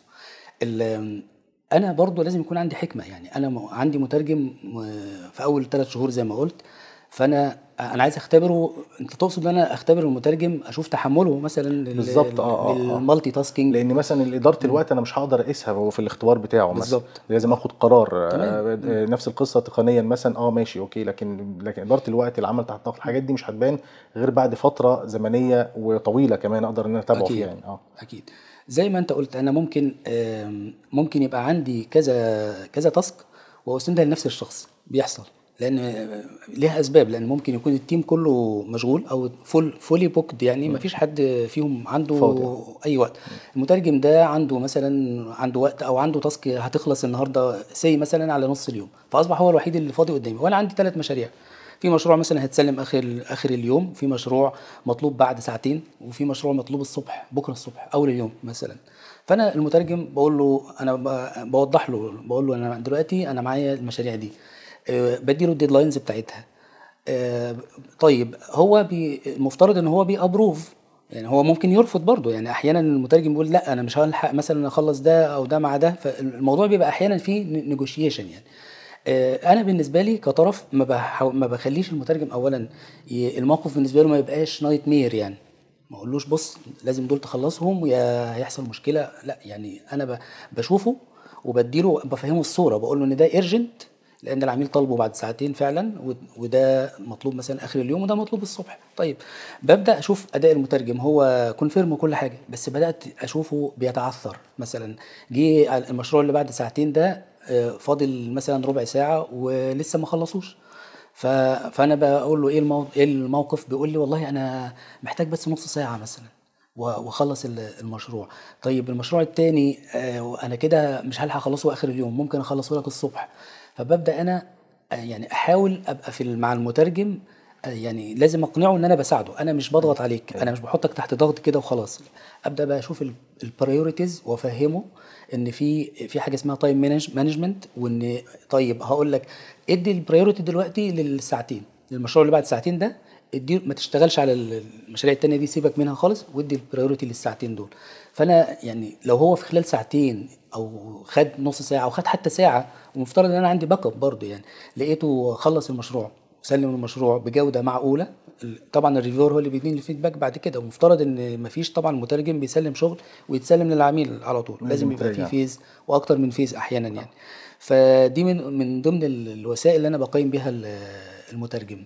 ال- انا برضو لازم يكون عندي حكمه يعني انا م- عندي مترجم م- في اول ثلاث شهور زي ما قلت فانا انا عايز اختبره انت تقصد ان انا اختبر المترجم اشوف تحمله مثلا لل- بالظبط، آه، آه، آه. للمالتي تاسكينج لان مثلا اداره الوقت انا مش هقدر اقيسها هو في الاختبار بتاعه مثلا بالظبط. لازم اخد قرار آه، تمام. آه، نفس القصه تقنيا مثلا اه ماشي اوكي لكن لكن اداره الوقت العمل تحت ضغط الحاجات دي مش هتبان غير بعد فتره زمنيه وطويله كمان اقدر ان انا اتابعه أكيد. فيها يعني اه اكيد زي ما انت قلت انا ممكن آم، ممكن يبقى عندي كذا كذا تاسك واسندها لنفس الشخص بيحصل لان آه، ليها اسباب لان ممكن يكون التيم كله مشغول او فول فولي بوكد يعني ما فيش حد فيهم عنده فاضي. اي وقت المترجم ده عنده مثلا عنده وقت او عنده تاسك هتخلص النهارده سي مثلا على نص اليوم فاصبح هو الوحيد اللي فاضي قدامي وانا عندي ثلاث مشاريع في مشروع مثلا هيتسلم اخر اخر اليوم في مشروع مطلوب بعد ساعتين وفي مشروع مطلوب الصبح بكره الصبح اول اليوم مثلا فانا المترجم بقول له انا ب- بوضح له بقول له انا دلوقتي انا معايا المشاريع دي أه، بديله الديدلاينز بتاعتها آه، طيب هو بي المفترض ان هو بيابروف يعني هو ممكن يرفض برضه يعني احيانا المترجم بيقول لا انا مش هلحق مثلا اخلص ده او ده مع ده فالموضوع بيبقى احيانا فيه نيجوشيشن يعني آه، انا بالنسبه لي كطرف ما بحاول ما بخليش المترجم اولا ي- الموقف بالنسبه له ما يبقاش نايت مير يعني ما اقولوش بص لازم دول تخلصهم ويا هيحصل مشكله لا يعني انا ب- بشوفه وبديله بفهمه الصوره بقول له ان ده ايرجنت لان العميل طالبه بعد ساعتين فعلا و- وده مطلوب مثلا اخر اليوم وده مطلوب الصبح طيب ببدا اشوف اداء المترجم هو كونفيرم وكل حاجه بس بدات اشوفه بيتعثر مثلا جه على المشروع اللي بعد ساعتين ده آه، فاضل مثلا ربع ساعه ولسه ما خلصوش ف... فانا بقول له ايه المو... ايه الموقف بيقول لي والله انا محتاج بس نص ساعه مثلا و- واخلص ال- المشروع طيب المشروع التاني آه، انا كده مش هلحق اخلصه اخر اليوم ممكن اخلصه لك الصبح فببدا انا آه، يعني احاول ابقى في ال- مع المترجم آه، يعني لازم اقنعه ان انا بساعده انا مش بضغط عليك انا مش بحطك تحت ضغط كده وخلاص ابدا بقى اشوف البريوريتيز وافهمه ان في في حاجه اسمها تايم مانجمنت وان طيب هقول لك ادي البريوريتي دلوقتي للساعتين للمشروع اللي بعد ساعتين ده ادي ما تشتغلش على ال- المشاريع التانية دي سيبك منها خالص وادي البريوريتي للساعتين دول فانا يعني لو هو في خلال ساعتين او خد نص ساعه او خد حتى ساعه ومفترض ان انا عندي باك اب برضه يعني لقيته خلص المشروع سلم المشروع بجوده معقوله ال- طبعا الريفيور هو اللي بيديني الفيدباك بعد كده ومفترض ان مفيش طبعا مترجم بيسلم شغل ويتسلم للعميل على طول لازم يبقى في يراجع. فيز واكتر من فيز احيانا يعني فدي من من ضمن ال- الوسائل اللي انا بقيم بيها ال- المترجم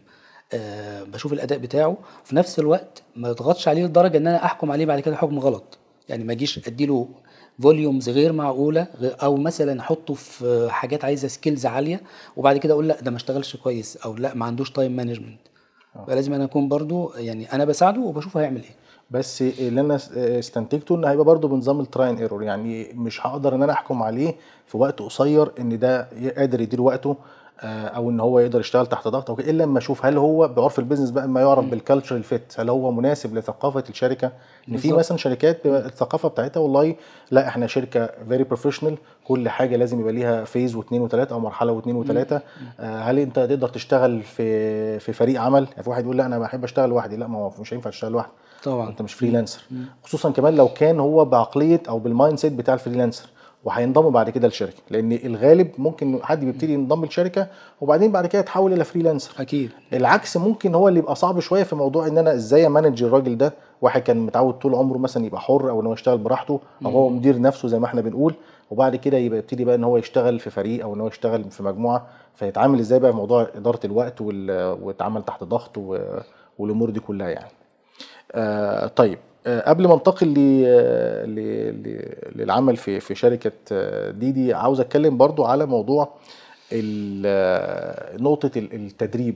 آه، بشوف الاداء بتاعه في نفس الوقت ما اضغطش عليه لدرجه ان انا احكم عليه بعد كده حكم غلط يعني ما اجيش اديله فوليومز غير معقوله غير- او مثلا احطه في حاجات عايزه سكيلز عاليه وبعد كده اقول لا ده ما اشتغلش كويس او لا ما عندوش تايم مانجمنت فلازم انا اكون برضو يعني انا بساعده وبشوف هيعمل ايه بس اللي انا استنتجته ان هيبقى برضه بنظام التراين ايرور يعني مش هقدر ان انا احكم عليه في وقت قصير ان ده قادر يدير وقته آه، او ان هو يقدر يشتغل تحت ضغط او كده، الا لما اشوف هل هو بعرف البيزنس بقى ما يعرف بالكالتشرال فيت هل هو مناسب لثقافه الشركه ان في بالظبط. مثلا شركات بيبقى الثقافه بتاعتها والله لا احنا شركه فيري بروفيشنال كل حاجه لازم يبقى ليها فيز واثنين وثلاثه او مرحله واثنين وثلاثه آه، هل انت تقدر تشتغل في في فريق عمل يعني في واحد يقول لا انا بحب اشتغل لوحدي لا ما هو مش هينفع تشتغل لوحدك طبعا انت مش فريلانسر خصوصا كمان لو كان هو بعقليه او بالمايند سيت بتاع الفريلانسر وهينضم بعد كده للشركه لان الغالب ممكن حد بيبتدي ينضم لشركه وبعدين بعد كده يتحول الى فريلانسر اكيد العكس ممكن هو اللي يبقى صعب شويه في موضوع ان انا ازاي امانج الراجل ده واحد كان متعود طول عمره مثلا يبقى حر او ان هو يشتغل براحته او هو مدير نفسه زي ما احنا بنقول وبعد كده يبقى يبتدي بقى ان هو يشتغل في فريق او ان هو يشتغل في مجموعه فيتعامل ازاي بقى في موضوع اداره الوقت وال- ويتعامل تحت ضغط و- والامور دي كلها يعني آه طيب آه قبل ما انتقل ل- ل- ل- للعمل في في شركه آه، ديدي عاوز اتكلم برضو على موضوع ال- آه، نقطه ال- التدريب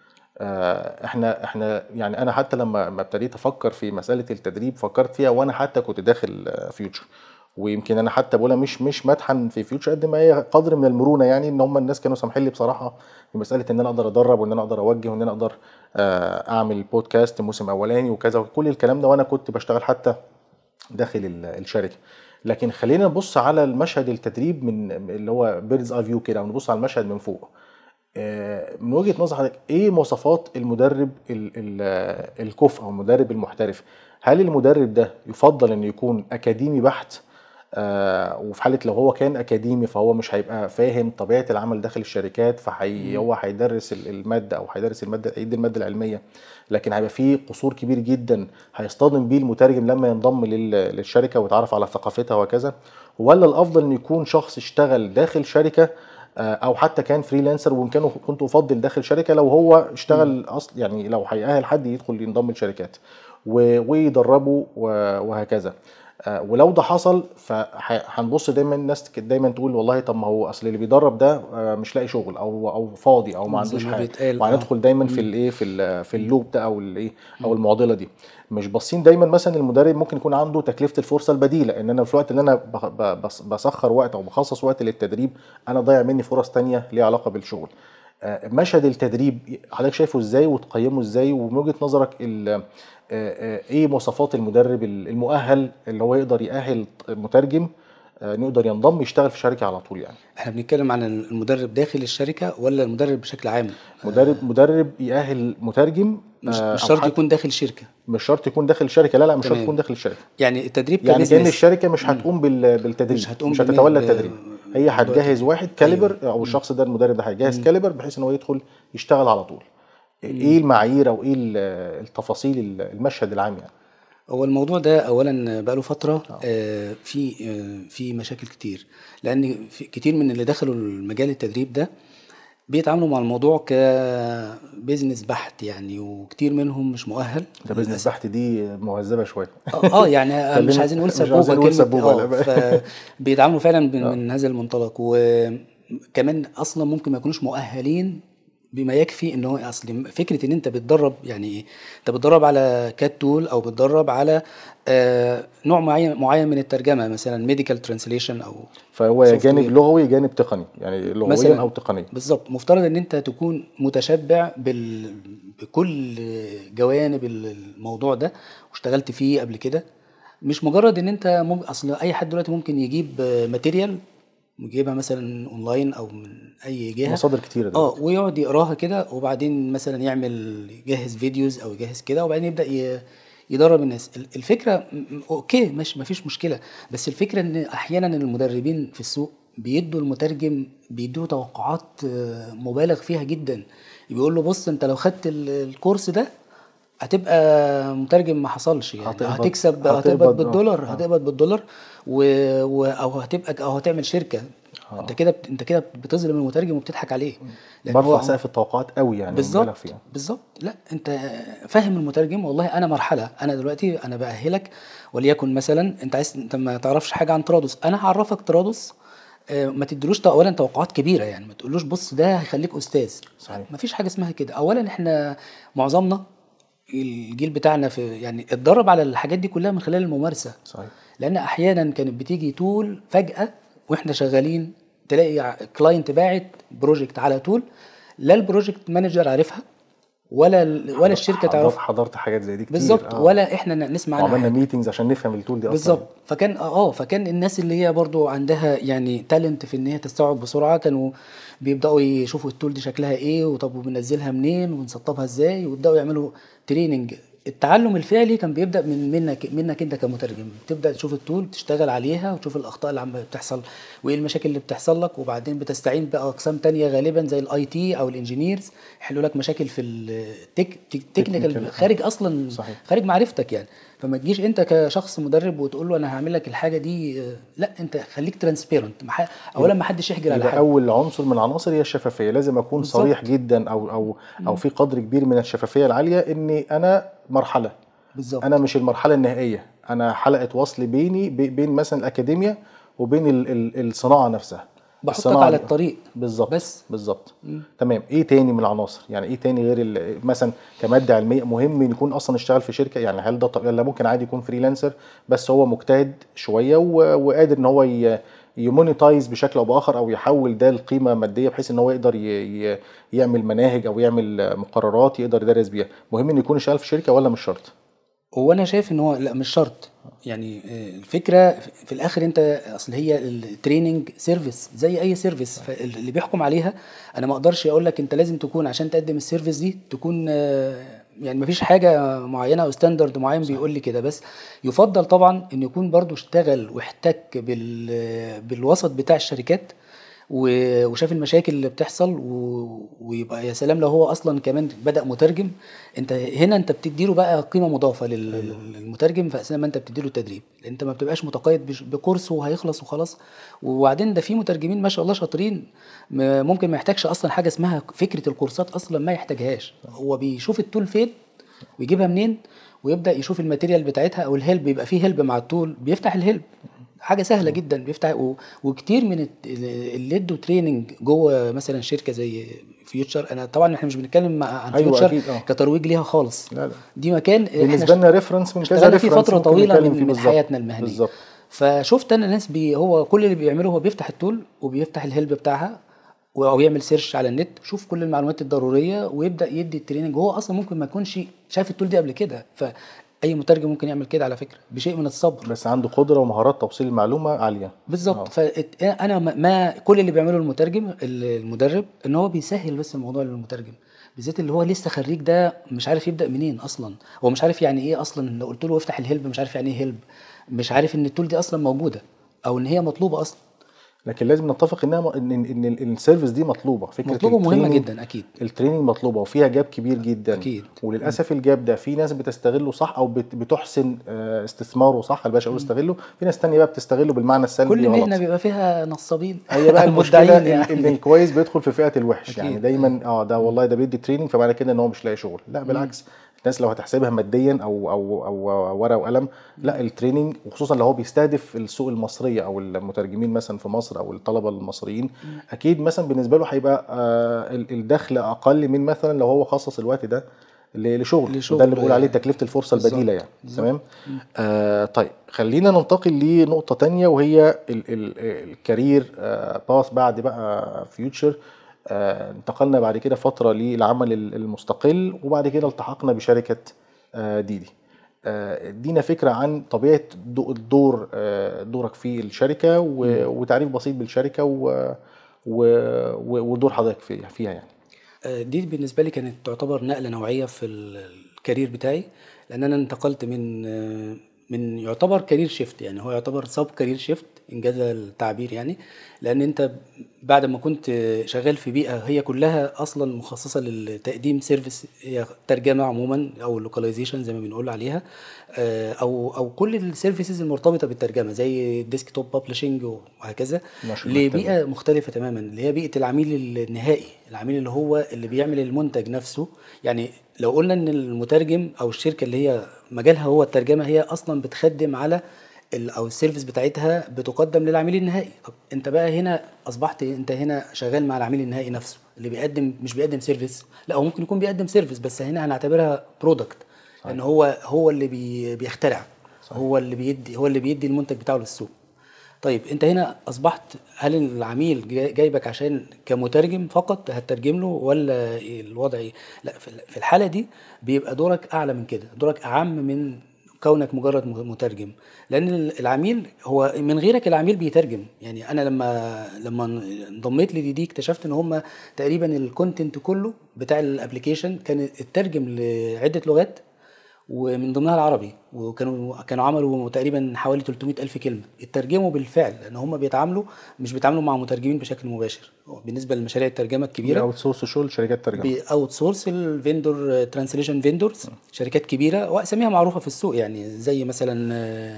آه، احنا احنا يعني انا حتى لما ما ابتديت افكر في مساله التدريب فكرت فيها وانا حتى كنت داخل فيوتشر ويمكن انا حتى بقولها مش مش مدحا في فيوتشر قد ما هي قدر من المرونه يعني ان هم الناس كانوا سامحين لي بصراحه في مساله ان انا اقدر ادرب وان انا اقدر اوجه وان انا اقدر آه، اعمل بودكاست موسم اولاني وكذا وكل الكلام ده وانا كنت بشتغل حتى داخل ال- الشركه لكن خلينا نبص على المشهد التدريب من اللي هو بيردز اي فيو كده ونبص على المشهد من فوق آه، من وجهه نظر حضرتك ايه مواصفات المدرب ال- ال- الكفء او المدرب المحترف هل المدرب ده يفضل انه يكون اكاديمي بحت آه وفي حاله لو هو كان اكاديمي فهو مش هيبقى فاهم طبيعه العمل داخل الشركات فهي هو هيدرس ال- الماده او هيدرس الماده يدي الماده العلميه لكن هيبقى فيه قصور كبير جدا هيصطدم بيه المترجم لما ينضم لل- للشركه ويتعرف على ثقافتها وكذا ولا الافضل انه يكون شخص اشتغل داخل شركه آه، او حتى كان فريلانسر وان كان كنت افضل داخل شركه لو هو اشتغل اصل يعني لو هيأهل حد يدخل ينضم لشركات و- ويدربه و- وهكذا آه، ولو ده حصل فهنبص دايما الناس ك- دايما تقول والله طب ما هو اصل اللي بيدرب ده آه، مش لاقي شغل او او فاضي او ما زي عندوش ما حاجه بيتقال، وهندخل دايما في الايه في ال- في اللوب ده او الايه او المعضله دي مش باصين دايما مثلا المدرب ممكن يكون عنده تكلفه الفرصه البديله ان انا في الوقت اللي انا بخ- ب- بس- بسخر وقت او بخصص وقت للتدريب انا ضايع مني فرص تانية ليها علاقه بالشغل آه، مشهد التدريب حضرتك شايفه ازاي وتقيمه ازاي ومن وجهه نظرك ال- آه، آه، ايه مواصفات المدرب المؤهل اللي هو يقدر يأهل مترجم آه، انه يقدر ينضم يشتغل في شركه على طول يعني احنا بنتكلم عن المدرب داخل الشركه ولا المدرب بشكل عام مدرب مدرب يأهل مترجم مش, آه، مش أو شرط حتى- يكون داخل شركه مش شرط يكون داخل الشركه لا لا مش شرط تمام. يكون داخل الشركه يعني التدريب يعني كان كبزنس الشركه مش هتقوم بال- بالتدريب مش هتقوم مش بم- هتتولى ب- التدريب هي موضوع هتجهز واحد كاليبر او الشخص ده المدرب ده هيجهز كاليبر بحيث ان هو يدخل يشتغل على طول ايه المعايير او ايه ال- التفاصيل المشهد العام يعني هو الموضوع ده اولا بقاله فتره آه في آه في مشاكل كتير لان في كتير من اللي دخلوا المجال التدريب ده بيتعاملوا مع الموضوع كبزنس بحت يعني وكتير منهم مش مؤهل ده بزنس بحت دي مهذبه شويه اه آه، يعني مش كلمة- عايزين نقول مش عايزين سبوبه نقول كلمه سبوبة، اه لا. فبيتعاملوا فعلا من, من هذا المنطلق وكمان اصلا ممكن ما يكونوش مؤهلين بما يكفي ان هو اصل فكره ان انت بتدرب يعني ايه انت بتدرب على كات تول او بتدرب على آه نوع معين معين من الترجمه مثلا ميديكال ترانسليشن او فهو يا software. جانب لغوي جانب تقني يعني لغويا مثلاً. او تقنيا بالظبط مفترض ان انت تكون متشبع بال... بكل جوانب الموضوع ده واشتغلت فيه قبل كده مش مجرد ان انت مم... اصل اي حد دلوقتي ممكن يجيب ماتيريال يجيبها مثلا اونلاين او من اي جهه مصادر كتيره ده اه ويقعد يقراها كده وبعدين مثلا يعمل يجهز فيديوز او يجهز كده وبعدين يبدا ي- يدرب الناس ال- الفكره م- م- اوكي مش مفيش مشكله بس الفكره ان احيانا المدربين في السوق بيدوا المترجم بيدوا توقعات آه، مبالغ فيها جدا بيقول له بص انت لو خدت ال- الكورس ده هتبقى مترجم ما حصلش يعني هتقبض- هتكسب هتقبض، هتقبض آه. بالدولار هتقبض بالدولار و... و... او هتبقى او هتعمل شركه انت كده بت- انت كده بتظلم المترجم وبتضحك عليه لأن برفع هو- سقف التوقعات قوي يعني مبالغ بالظبط فيها بالظبط لا انت فاهم المترجم والله انا مرحله انا دلوقتي انا باهلك وليكن مثلا انت عايز انت ما تعرفش حاجه عن ترادس انا هعرفك ترادس آه، ما تدلوش تو- اولا توقعات كبيره يعني ما تقولوش بص ده هيخليك استاذ صحيح. ما فيش حاجه اسمها كده اولا احنا معظمنا الجيل بتاعنا في يعني اتدرب على الحاجات دي كلها من خلال الممارسه صحيح لان احيانا كانت بتيجي طول فجاه واحنا شغالين تلاقي كلاينت باعت بروجكت على طول لا البروجكت مانجر عارفها ولا ال- ولا الشركه حضرت تعرفها حضرت حاجات زي دي كتير بالظبط آه. ولا احنا نسمع عنها وعملنا حاجة. ميتنجز عشان نفهم التول دي اصلا بالظبط فكان اه فكان الناس اللي هي برضو عندها يعني تالنت في ان هي تستوعب بسرعه كانوا بيبداوا يشوفوا التول دي شكلها ايه وطب وبننزلها منين ونسطبها ازاي ويبداوا يعملوا تريننج التعلم الفعلي كان بيبدا من منك منك انت كمترجم تبدا تشوف التول تشتغل عليها وتشوف الاخطاء اللي عم بتحصل وايه المشاكل اللي بتحصل لك وبعدين بتستعين باقسام تانية غالبا زي الاي تي او الانجينيرز يحلوا لك مشاكل في التكنيكال Technical. خارج اصلا صحيح. خارج معرفتك يعني فما تجيش انت كشخص مدرب وتقول له انا هعمل لك الحاجه دي آه، لا انت خليك ترانسبيرنت اولا ما حدش يحجر على يبقى حاجه اول عنصر من العناصر هي الشفافيه لازم اكون بالظبط. صريح جدا او او او في قدر كبير من الشفافيه العاليه اني انا مرحله بالظبط انا مش المرحله النهائيه انا حلقه وصل بيني بي- بين مثلا الاكاديميا وبين ال- ال- الصناعه نفسها بحطك الصناعة على دي- الطريق بالظبط بس. بالظبط تمام ايه تاني من العناصر يعني ايه تاني غير ال- مثلا كماده علميه مهم إن يكون اصلا اشتغل في شركه يعني هل ده طبيعي ولا ممكن عادي يكون فريلانسر بس هو مجتهد شويه و- وقادر ان هو ي- يمونيتايز بشكل او باخر او يحول ده لقيمه ماديه بحيث ان هو يقدر ي- ي- يعمل مناهج او يعمل مقررات يقدر يدرس بيها مهم ان يكون شغال في شركه ولا مش شرط هو انا شايف ان هو لا مش شرط يعني آه، الفكره في الاخر انت اصل هي التريننج سيرفيس زي اي سيرفيس اللي بيحكم عليها انا ما اقدرش اقول لك انت لازم تكون عشان تقدم السيرفيس دي تكون آه، يعني مفيش حاجه معينه او ستاندرد معين بيقول لي كده بس يفضل طبعا ان يكون برضو اشتغل واحتك بال بالوسط بتاع الشركات و- وشاف المشاكل اللي بتحصل و... ويبقى يا سلام لو هو اصلا كمان بدا مترجم انت هنا انت بتديله بقى قيمه مضافه لل... للمترجم في اثناء ما انت بتديله التدريب لان انت ما بتبقاش متقيد بش- بكورس وهيخلص وخلاص وبعدين ده في مترجمين ما شاء الله شاطرين م- ممكن ما يحتاجش اصلا حاجه اسمها فكره الكورسات اصلا ما يحتاجهاش هو بيشوف التول فين ويجيبها منين ويبدا يشوف الماتيريال بتاعتها او الهيلب يبقى فيه هيلب مع التول بيفتح الهيلب حاجه سهله جدا بيفتح و... وكتير من الت- اللي ادوا تريننج جوه مثلا شركه زي فيوتشر انا طبعا احنا مش بنتكلم مع- عن أيوة فيوتشر أكيد، آه. كترويج ليها خالص لا لا دي مكان إحنا بالنسبه لنا ريفرنس من كذا اشتغلنا فيه ريفرنس فتره ممكن طويله نتكلم من, فيه من بالظبط. حياتنا المهنيه بالظبط فشفت انا ناس بي هو كل اللي بيعمله هو بيفتح التول وبيفتح الهيلب بتاعها و- او يعمل سيرش على النت شوف كل المعلومات الضروريه ويبدا يدي التريننج هو اصلا ممكن ما يكونش شاف التول دي قبل كده فاي مترجم ممكن يعمل كده على فكره بشيء من الصبر بس عنده قدره ومهارات توصيل المعلومه عاليه بالظبط فانا ما- ما كل اللي بيعمله المترجم المدرب ان هو بيسهل بس الموضوع للمترجم بالذات اللي هو لسه خريج ده مش عارف يبدا منين اصلا هو مش عارف يعني ايه اصلا لو قلت له افتح الهيلب مش عارف يعني ايه هيلب مش عارف ان التول دي اصلا موجوده او ان هي مطلوبه اصلا لكن لازم نتفق انها م- ان ان إن ال- السيرفيس دي مطلوبه فكره مطلوبه مهمه التريننج- جدا اكيد التريننج مطلوبه وفيها جاب كبير جدا أكيد. وللاسف الجاب ده في ناس بتستغله صح او بت- بتحسن آه، استثماره صح الباشا اقول استغله في ناس تانية بقى بتستغله بالمعنى السلبي كل غلط. مهنه بيبقى فيها نصابين هي بقى المشكله مدعين يعني. ان يعني الكويس بيدخل في فئه الوحش أكيد. يعني دايما اه ده والله ده بيدي تريننج فمعنى كده ان هو مش لاقي شغل لا بالعكس الناس لو هتحسبها ماديا او او او ورقه وقلم لا التريننج وخصوصا لو هو بيستهدف السوق المصريه او المترجمين مثلا في مصر او الطلبه المصريين اكيد مثلا بالنسبه له هيبقى آه ال- الدخل اقل من مثلا لو هو خصص الوقت ده ل- لشغل لشغل، ده اللي بقول عليه آه، تكلفه الفرصه بالظبط، البديله يعني تمام آه طيب خلينا ننتقل لنقطه تانية وهي ال ال الكارير آه باث بعد بقى فيوتشر آه انتقلنا بعد كده فتره للعمل ال- المستقل وبعد كده التحقنا بشركه آه ديدي آه، ادينا فكره عن طبيعه دو- الدور آه، دورك في الشركه و- وتعريف بسيط بالشركه و- و- و- ودور حضرتك فيها فيها يعني آه، دي بالنسبه لي كانت تعتبر نقله نوعيه في ال- الكارير بتاعي لان انا انتقلت من آه، من يعتبر كارير شيفت يعني هو يعتبر سب كارير شيفت ان جاز التعبير يعني لان انت بعد ما كنت شغال في بيئه هي كلها اصلا مخصصه للتقديم سيرفيس هي ترجمه عموما او لوكاليزيشن زي ما بنقول عليها آه، او او كل السيرفيسز المرتبطه بالترجمه زي ديسك توب ببلشنج وهكذا نشر لبيئه مختلفه تماما اللي هي بيئه العميل النهائي العميل اللي هو اللي بيعمل المنتج نفسه يعني لو قلنا ان المترجم او الشركه اللي هي مجالها هو الترجمه هي اصلا بتخدم على ال- او السيرفيس بتاعتها بتقدم للعميل النهائي طب انت بقى هنا اصبحت انت هنا شغال مع العميل النهائي نفسه اللي بيقدم مش بيقدم سيرفيس لا هو ممكن يكون بيقدم سيرفيس بس هنا هنعتبرها برودكت لان هو هو اللي بي بيخترع هو اللي بيدي هو اللي بيدي المنتج بتاعه للسوق طيب انت هنا اصبحت هل العميل جاي- جايبك عشان كمترجم فقط هتترجم له ولا إيه الوضع ايه لا في ال- في الحاله دي بيبقى دورك اعلى من كده دورك اعم من كونك مجرد م- مترجم لان ال- العميل هو من غيرك العميل بيترجم يعني انا لما لما انضميت لدي دي اكتشفت ان هم تقريبا الكونتنت كله بتاع الابلكيشن كان اترجم لعده لغات ومن ضمنها العربي وكانوا كانوا عملوا تقريبا حوالي 300 ألف كلمة اترجموا بالفعل لأن هم بيتعاملوا مش بيتعاملوا مع مترجمين بشكل مباشر بالنسبة لمشاريع الترجمه الكبيرة اوت سورس شغل شركات ترجمه باوت سورس الفيندور ترانسليشن فيندورز شركات كبيره واساميها معروفه في السوق يعني زي مثلا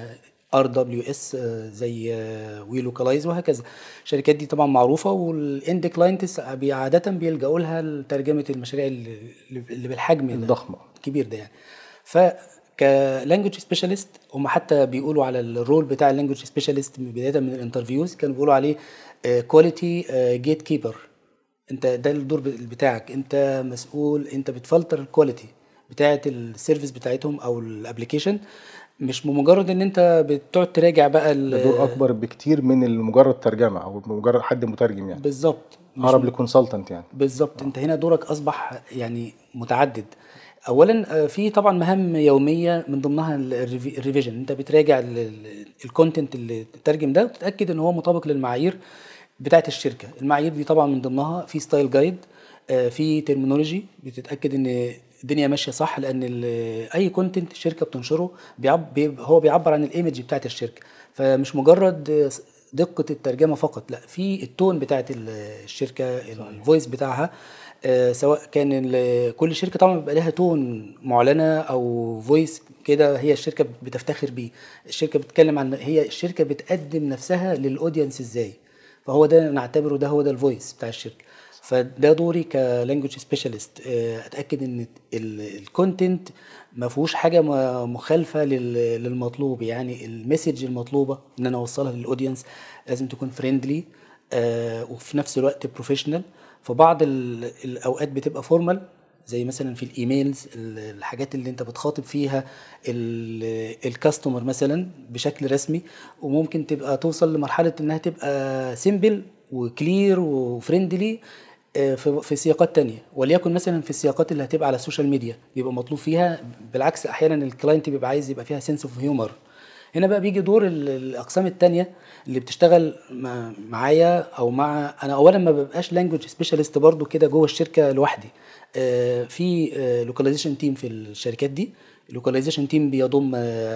ار دبليو اس زي وي لوكالايز وهكذا الشركات دي طبعا معروفه والاند كلاينتس عاده بيلجأوا لها لترجمه المشاريع اللي اللي بالحجم ده الضخمه الكبير ده يعني ف كلانجوج سبيشالست هم حتى بيقولوا على الرول بتاع اللانجوج سبيشالست بدايه من الانترفيوز كانوا بيقولوا عليه كواليتي جيت كيبر انت ده الدور بتاعك انت مسؤول انت بتفلتر الكواليتي بتاعه السيرفيس بتاعتهم او الابلكيشن مش بمجرد ان انت بتقعد تراجع بقى ال- ده دور اكبر بكتير من مجرد ترجمه او مجرد حد مترجم يعني بالظبط مش اقرب لكونسلتنت يعني بالظبط انت هنا دورك اصبح يعني متعدد اولا آه، في طبعا مهام يوميه من ضمنها الريفي- الريفيجن انت بتراجع الكونتنت اللي تترجم ده وتتاكد ان هو مطابق للمعايير بتاعه الشركه المعايير دي طبعا من ضمنها في ستايل جايد في ترمينولوجي بتتاكد ان الدنيا ماشيه صح لان ال- اي كونتنت الشركه بتنشره بيعب بيب- هو بيعبر عن الايمج بتاعه الشركه فمش مجرد آه، دقه الترجمه فقط لا في التون بتاعه ال- الشركه الفويس بتاعها آه، سواء كان ال- كل شركه طبعا بيبقى لها تون معلنه او فويس كده هي الشركه بتفتخر بيه الشركه بتتكلم عن هي الشركه بتقدم نفسها للاودينس ازاي فهو ده نعتبره ده هو ده الفويس بتاع الشركه فده دوري كلانجوج سبيشالست اتاكد ان الكونتنت ما فيهوش حاجه م- مخالفه لل- للمطلوب يعني المسج المطلوبه ان انا اوصلها للاودينس لازم تكون فريندلي وفي نفس الوقت بروفيشنال في بعض ال- الاوقات بتبقى فورمال زي مثلا في الايميلز ال- الحاجات اللي انت بتخاطب فيها الكاستمر مثلا بشكل رسمي وممكن تبقى توصل لمرحله انها تبقى سيمبل وكلير وفريندلي آه، في في سياقات تانية وليكن مثلا في السياقات اللي هتبقى على السوشيال ميديا بيبقى مطلوب فيها بالعكس احيانا الكلاينت بيبقى عايز يبقى فيها سنس اوف هيومر هنا بقى بيجي دور ال- الاقسام التانية اللي بتشتغل مع- معايا او مع انا اولا ما ببقاش لانجوج سبيشالست برضو كده جوه الشركه لوحدي آه، في لوكاليزيشن تيم في الشركات دي اللوكاليزيشن تيم بيضم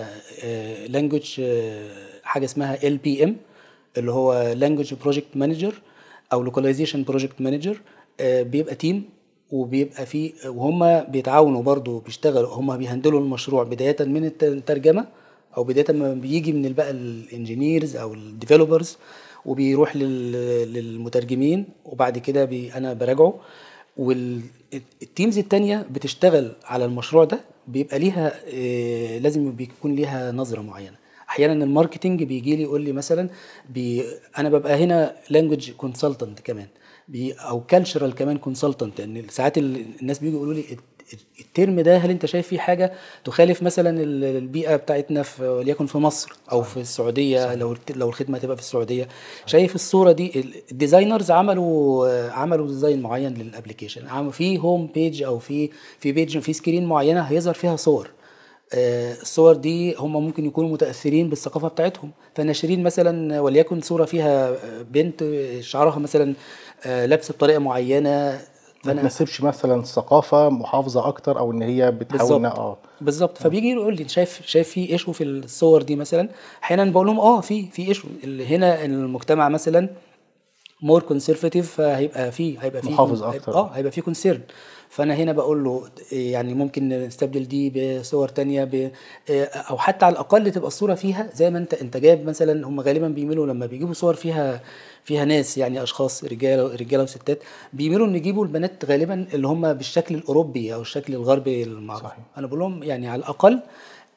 لانجوج حاجه اسمها ال بي ام اللي هو لانجوج بروجكت مانجر او لوكاليزيشن بروجكت مانجر بيبقى تيم وبيبقى فيه وهم بيتعاونوا برضو بيشتغلوا هم بيهندلوا المشروع بدايه من الت- الترجمه او بدايه ما بيجي من بقى الانجينيرز او الديفلوبرز وبيروح لل- للمترجمين وبعد كده بي انا براجعه والتيمز التانية بتشتغل على المشروع ده بيبقى ليها آه، لازم بيكون ليها نظرة معينة احيانا الماركتنج بيجي لي يقول لي مثلا بي انا ببقى هنا لانجوج كونسلتنت كمان بي او كالتشرال كمان كونسلتنت لان ساعات ال- الناس بيجوا يقولوا لي الت- الترم ده هل انت شايف فيه حاجه تخالف مثلا ال- البيئه بتاعتنا في وليكن في مصر او في السعوديه لو الت- لو الخدمه هتبقى في السعوديه شايف الصوره دي ال- الديزاينرز عملوا عملوا ديزاين معين للابلكيشن عملوا في هوم بيج او في في بيج في سكرين معينه هيظهر فيها صور آه، الصور دي هم ممكن يكونوا متاثرين بالثقافه بتاعتهم فناشرين مثلا وليكن صوره فيها آه، بنت شعرها مثلا آه، لابسه بطريقه معينه ما فانا تناسبش مثلا ثقافه محافظه اكتر او ان هي بتحاول إنها- بالظبط اه بالظبط فبيجي يقول لي شايف شايف في ايشو في الصور دي مثلا احيانا بقول لهم اه في في ايشو اللي هنا المجتمع مثلا مور كونسرفاتيف فهيبقى في هيبقى في محافظ هيبقى- أكتر. اه هيبقى في كونسيرن فانا هنا بقول له يعني ممكن نستبدل دي بصور تانية ب او حتى على الاقل تبقى الصوره فيها زي ما انت انت جايب مثلا هم غالبا بيميلوا لما بيجيبوا صور فيها فيها ناس يعني اشخاص رجاله رجاله وستات بيميلوا ان يجيبوا البنات غالبا اللي هم بالشكل الاوروبي او الشكل الغربي المعروف صحيح. انا بقول لهم يعني على الاقل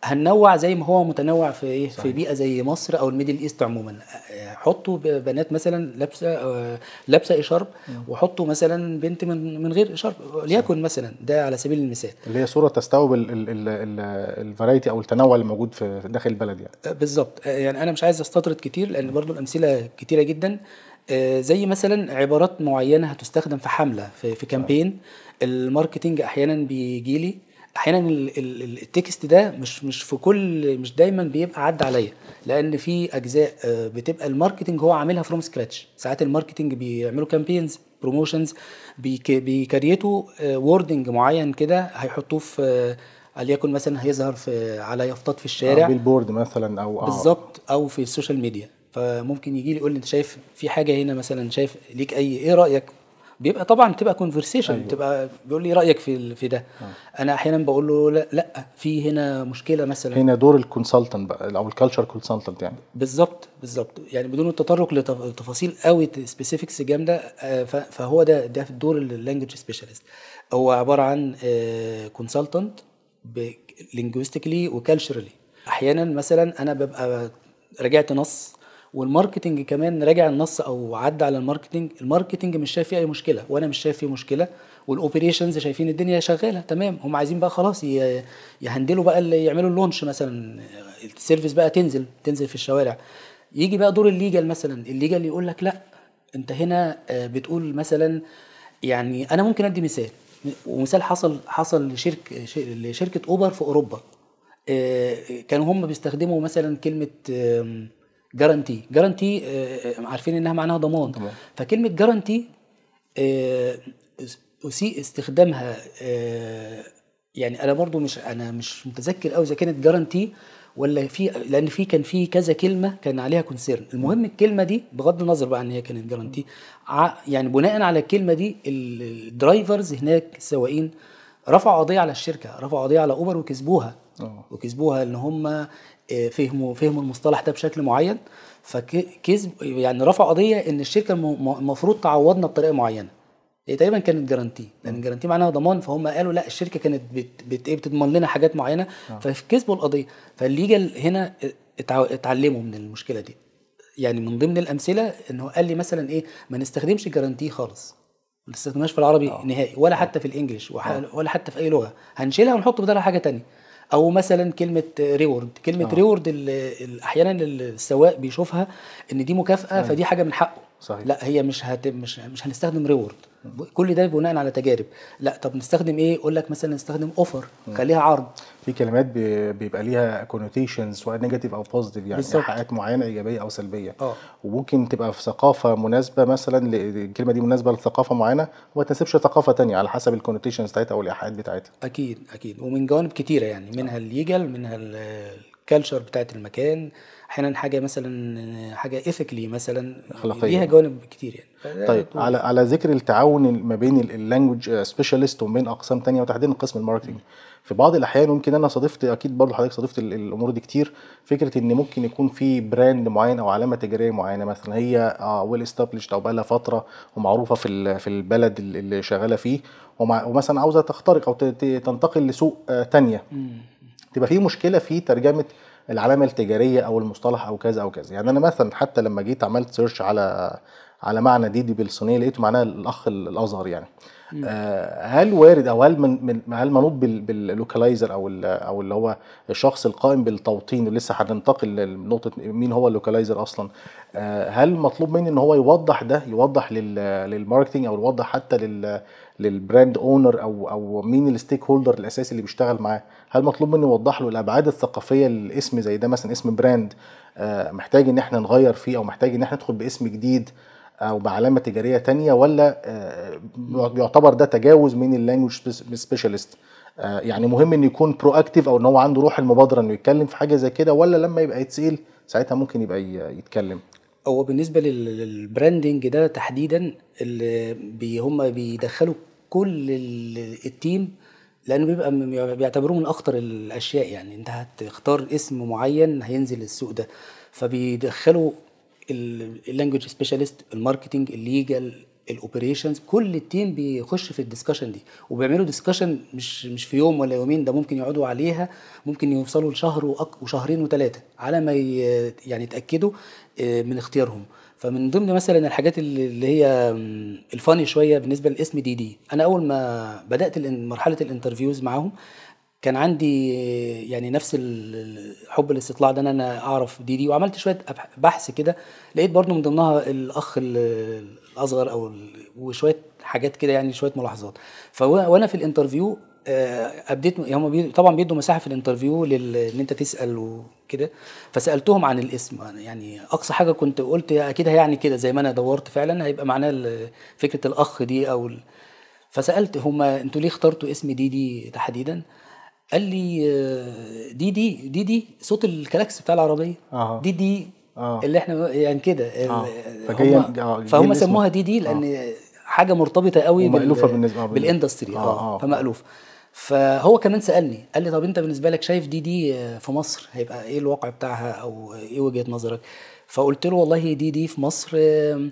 هننوع زي ما هو متنوع في ايه في بيئه زي مصر او الميدل ايست عموما آه، حطوا ب- بنات مثلا لابسه آه، لابسه اشارب وحطوا مثلا بنت من من غير اشارب ليكن مثلا ده على سبيل المثال اللي هي صوره تستوعب الفرايتي او التنوع اللي موجود في داخل البلد يعني آه، بالظبط آه، يعني انا مش عايز استطرد كتير لان برضو الامثله كتيره جدا آه، زي مثلا عبارات معينه هتستخدم في حمله في, في كامبين الماركتينج احيانا بيجي لي احيانا ال- ال- ال- التكست ده مش مش في كل مش دايما بيبقى عدى عليا لان في اجزاء آه، بتبقى الماركتينج هو عاملها فروم سكراتش ساعات الماركتينج بيعملوا كامبينز بروموشنز بيكريتوا ووردنج معين كده هيحطوه في آه، وليكن مثلا هيظهر في على يافطات في الشارع بيلبورد مثلا او آه. بالظبط او في السوشيال ميديا فممكن يجي لي يقول لي انت شايف في حاجه هنا مثلا شايف ليك اي ايه رايك بيبقى طبعا بتبقى كونفرسيشن أيوة. بتبقى بيقول لي رايك في ال- في ده انا احيانا بقول له لا, لا في هنا مشكله مثلا هنا دور الكونسلتنت بقى او الكالتشر كونسلتنت يعني بالظبط بالظبط يعني بدون التطرق لتف- لتفاصيل قوي سبيسيفيكس جامده آه، ف- فهو ده ده في دور اللانجوج سبيشالست هو عباره عن كونسلتنت لينجويستيكلي وكالتشرالي احيانا مثلا انا ببقى راجعت نص والماركتنج كمان راجع النص او عدى على الماركتنج الماركتنج مش شايف فيه اي مشكله وانا مش شايف فيه مشكله والاوبريشنز شايفين الدنيا شغاله تمام هم عايزين بقى خلاص ي- يهندلوا بقى اللي يعملوا اللونش مثلا السيرفيس بقى تنزل تنزل في الشوارع يجي بقى دور الليجل مثلا الليجل يقول لك لا انت هنا آه، بتقول مثلا يعني انا ممكن ادي مثال ومثال حصل حصل لشركه لشركه اوبر في اوروبا آه، كانوا هم بيستخدموا مثلا كلمه جارانتي جارانتي عارفين انها معناها ضمان فكلمه جارانتي اسيء استخدامها آه، يعني انا برضو مش انا مش متذكر قوي اذا كانت جارانتي ولا في لان في كان في كذا كلمه كان عليها كونسيرن المهم الكلمه دي بغض النظر بقى ان هي كانت جارانتي يعني بناء على الكلمه دي ال- الدرايفرز هناك السواقين رفعوا قضيه على الشركه رفعوا قضيه على اوبر وكسبوها آه. وكسبوها ان هم آه، فهموا فهموا المصطلح ده بشكل معين فكسب يعني رفعوا قضيه ان الشركه الم- م- المفروض تعوضنا بطريقه معينه هي تقريبا كانت جارانتي لان جارانتي معناها ضمان فهم قالوا لا الشركه كانت بت بت إيه بتضمن لنا حاجات معينه فكسبوا القضيه فالليجل هنا اتع- اتعلموا من المشكله دي يعني من ضمن الامثله انه قال لي مثلا ايه ما نستخدمش جارانتي خالص ما نستخدمهاش في العربي نهائي ولا حتى في الانجليش وح- ولا حتى في اي لغه هنشيلها ونحط بدلها حاجه تانية او مثلا كلمه ريورد كلمه آه. ريورد ال- ال- احيانا السواق بيشوفها ان دي مكافاه فدي حاجه من حقه صحيح. لا هي مش هت... مش مش هنستخدم ريورد كل ده بناء على تجارب لا طب نستخدم ايه يقول لك مثلا نستخدم اوفر خليها عرض في كلمات بي- بيبقى ليها كونوتيشنز سواء نيجاتيف او بوزيتيف يعني بالظبط. ايحاءات معينه ايجابيه او سلبيه اه. وممكن تبقى في ثقافه مناسبه مثلا ل- الكلمه دي مناسبه لثقافه معينه وما تناسبش ثقافه تانية على حسب الكونوتيشنز بتاعتها او الايحاءات بتاعتها اكيد اكيد ومن جوانب كتيره يعني منها الليجل منها الكالتشر بتاعت المكان احيانا حاجه مثلا حاجه ايثيكلي مثلا أخلاقية. ليها جوانب كتير يعني فده طيب طول. على على ذكر التعاون ما بين اللانجوج سبيشالست وما بين اقسام تانية وتحديدا قسم الماركتنج في بعض الاحيان ويمكن انا صادفت اكيد برضه حضرتك صادفت ال- الامور دي كتير فكره ان ممكن يكون في براند معين او علامه تجاريه معينه مثلا هي ويل استابليشد او بقى لها فتره ومعروفه في ال- في البلد اللي اللي شغاله فيه ومع ومثلا عاوزه تخترق او ت- ت- تنتقل لسوق آه، تانية تبقى في مشكله في ترجمه العلامه التجاريه او المصطلح او كذا او كذا يعني انا مثلا حتى لما جيت عملت سيرش على على معنى ديدي بالصينيه لقيته معناها الاخ الاصغر يعني آه، هل وارد او هل من من- هل منوط بال- باللوكالايزر او ال- او اللي هو الشخص القائم بالتوطين ولسه هننتقل لنقطه مين هو اللوكالايزر اصلا آه، هل مطلوب مني ان هو يوضح ده يوضح لل- للماركتنج او يوضح حتى لل للبراند اونر او او مين الستيك هولدر الاساسي اللي بيشتغل معاه هل مطلوب مني يوضح له الابعاد الثقافيه للاسم زي ده مثلا اسم براند آه، محتاج ان احنا نغير فيه او محتاج ان احنا ندخل باسم جديد او بعلامه تجاريه تانية ولا آه، بيعتبر ده تجاوز من اللانجوج سبيشالست يعني مهم انه يكون برو اكتيف او ان هو عنده روح المبادره انه يتكلم في حاجه زي كده ولا لما يبقى يتسال ساعتها ممكن يبقى ي- يتكلم هو بالنسبه لل- للبراندنج ده تحديدا اللي بي هم بيدخلوا كل ال- التيم لانه بيبقى م- بيعتبروه من اخطر الاشياء يعني انت هتختار اسم معين هينزل السوق ده فبيدخلوا اللانجوج سبيشالست الماركتنج الليجل الاوبريشنز كل التيم بيخش في الدiscussion دي وبيعملوا ديسكشن مش مش في يوم ولا يومين ده ممكن يقعدوا عليها ممكن يوصلوا لشهر وأك- وشهرين وثلاثه على ما ي- يعني يتاكدوا آه، من اختيارهم فمن ضمن مثلا الحاجات اللي اللي هي م، الفاني شويه بالنسبه للاسم دي دي انا اول ما بدات الان- مرحله الانترفيوز معاهم كان عندي يعني نفس ال- ال- حب الاستطلاع ده ان انا اعرف دي دي وعملت شويه أبح- بحث كده لقيت برضو من ضمنها الاخ ال- الاصغر او ال- وشويه حاجات كده يعني شويه ملاحظات فوانا في الانترفيو آه، ابديت هم بي طبعا بيدوا مساحه في الانترفيو لل- ان انت تسال وكده فسالتهم عن الاسم أنا يعني اقصى حاجه كنت قلت اكيد هيعني كده زي ما انا دورت فعلا هيبقى معناه ال- فكره الاخ دي او ال- فسالت هما انتوا ليه اخترتوا اسم دي دي تحديدا قال لي آه، دي دي دي دي صوت الكلاكس بتاع العربيه أها. دي دي آه. اللي احنا يعني كده ال- آه. فجاية- هم- آه، جه فهم الاسم. سموها دي دي لان حاجه مرتبطه قوي ومألوفة بالنسبة- آه، بال- بالاندستري آه، اه, آه. فمألوف فهو كمان سالني قال لي طب انت بالنسبه لك شايف دي دي آه، في مصر هيبقى ايه الواقع بتاعها او ايه وجهه نظرك فقلت له والله دي دي في مصر آه،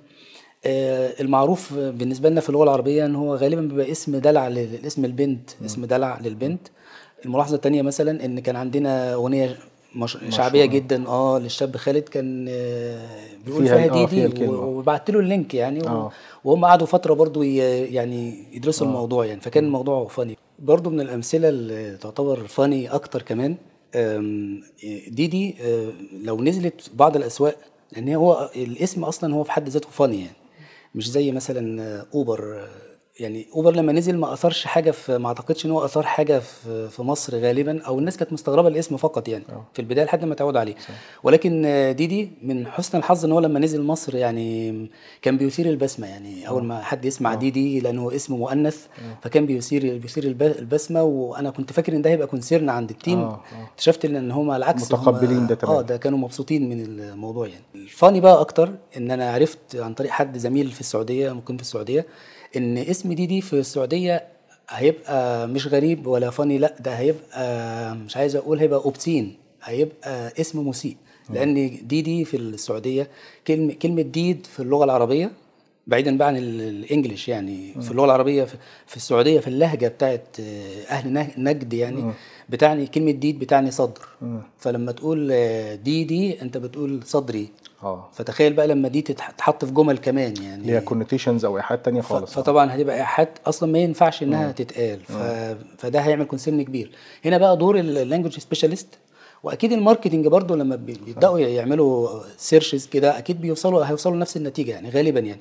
آه، المعروف بالنسبه لنا في اللغه العربيه ان هو غالبا بيبقى اسم دلع لاسم البنت اسم دلع للبنت الملاحظه الثانيه مثلا ان كان عندنا اغنيه مش... شعبيه جدا اه للشاب خالد كان آه، بيقول فيها- فيها آه، دي فيها دي الكلمة. و- وبعت له اللينك يعني و... آه. وهم قعدوا فتره برضو ي... يعني يدرسوا الموضوع يعني فكان الموضوع فاني برضو من الامثله اللي تعتبر فاني اكتر كمان آم، دي دي آه، لو نزلت في بعض الاسواق لان هو الاسم اصلا هو في حد ذاته فاني يعني مش زي مثلا آه، اوبر آه، يعني اوبر لما نزل ما اثرش حاجه في ما اعتقدش ان هو اثار حاجه في في مصر غالبا او الناس كانت مستغربه الاسم فقط يعني في البدايه لحد ما تعود عليه ولكن آه، دي دي من حسن الحظ ان هو لما نزل مصر يعني كان بيثير البسمه يعني اول ما حد يسمع دي دي لانه اسم مؤنث فكان بيثير بيثير الب- البسمه وانا كنت فاكر ان ده هيبقى كونسيرن عند التيم آه، اكتشفت ان هم العكس هم- متقبلين ده تمام. اه ده كانوا مبسوطين من الموضوع يعني الفاني بقى اكتر ان انا عرفت عن طريق حد زميل في السعوديه مقيم في السعوديه ان اسم دي دي في السعوديه هيبقى مش غريب ولا فاني لا ده هيبقى مش عايز اقول هيبقى اوبسين هيبقى اسم مسيء لان دي دي في السعوديه كلمه كلمه ديد في اللغه العربيه بعيدا بقى عن ال- الانجليش يعني في اللغه العربيه في, في السعوديه في اللهجه بتاعت آه، اهل نه- نجد يعني بتعني كلمه ديد بتعني صدر فلما تقول آه، دي دي انت بتقول صدري اه فتخيل بقى لما دي تتح- تتحط في جمل كمان يعني ليها كونوتيشنز او ايحاءات تانية ف- خالص فطبعا هتبقى ايحاءات اصلا ما ينفعش انها تتقال ف... فده هيعمل كونسيرن كبير هنا بقى دور اللانجوج سبيشاليست واكيد الماركتنج برضو لما بي- بيبداوا يعملوا سيرشز كده اكيد بيوصلوا هيوصلوا لنفس النتيجه يعني غالبا يعني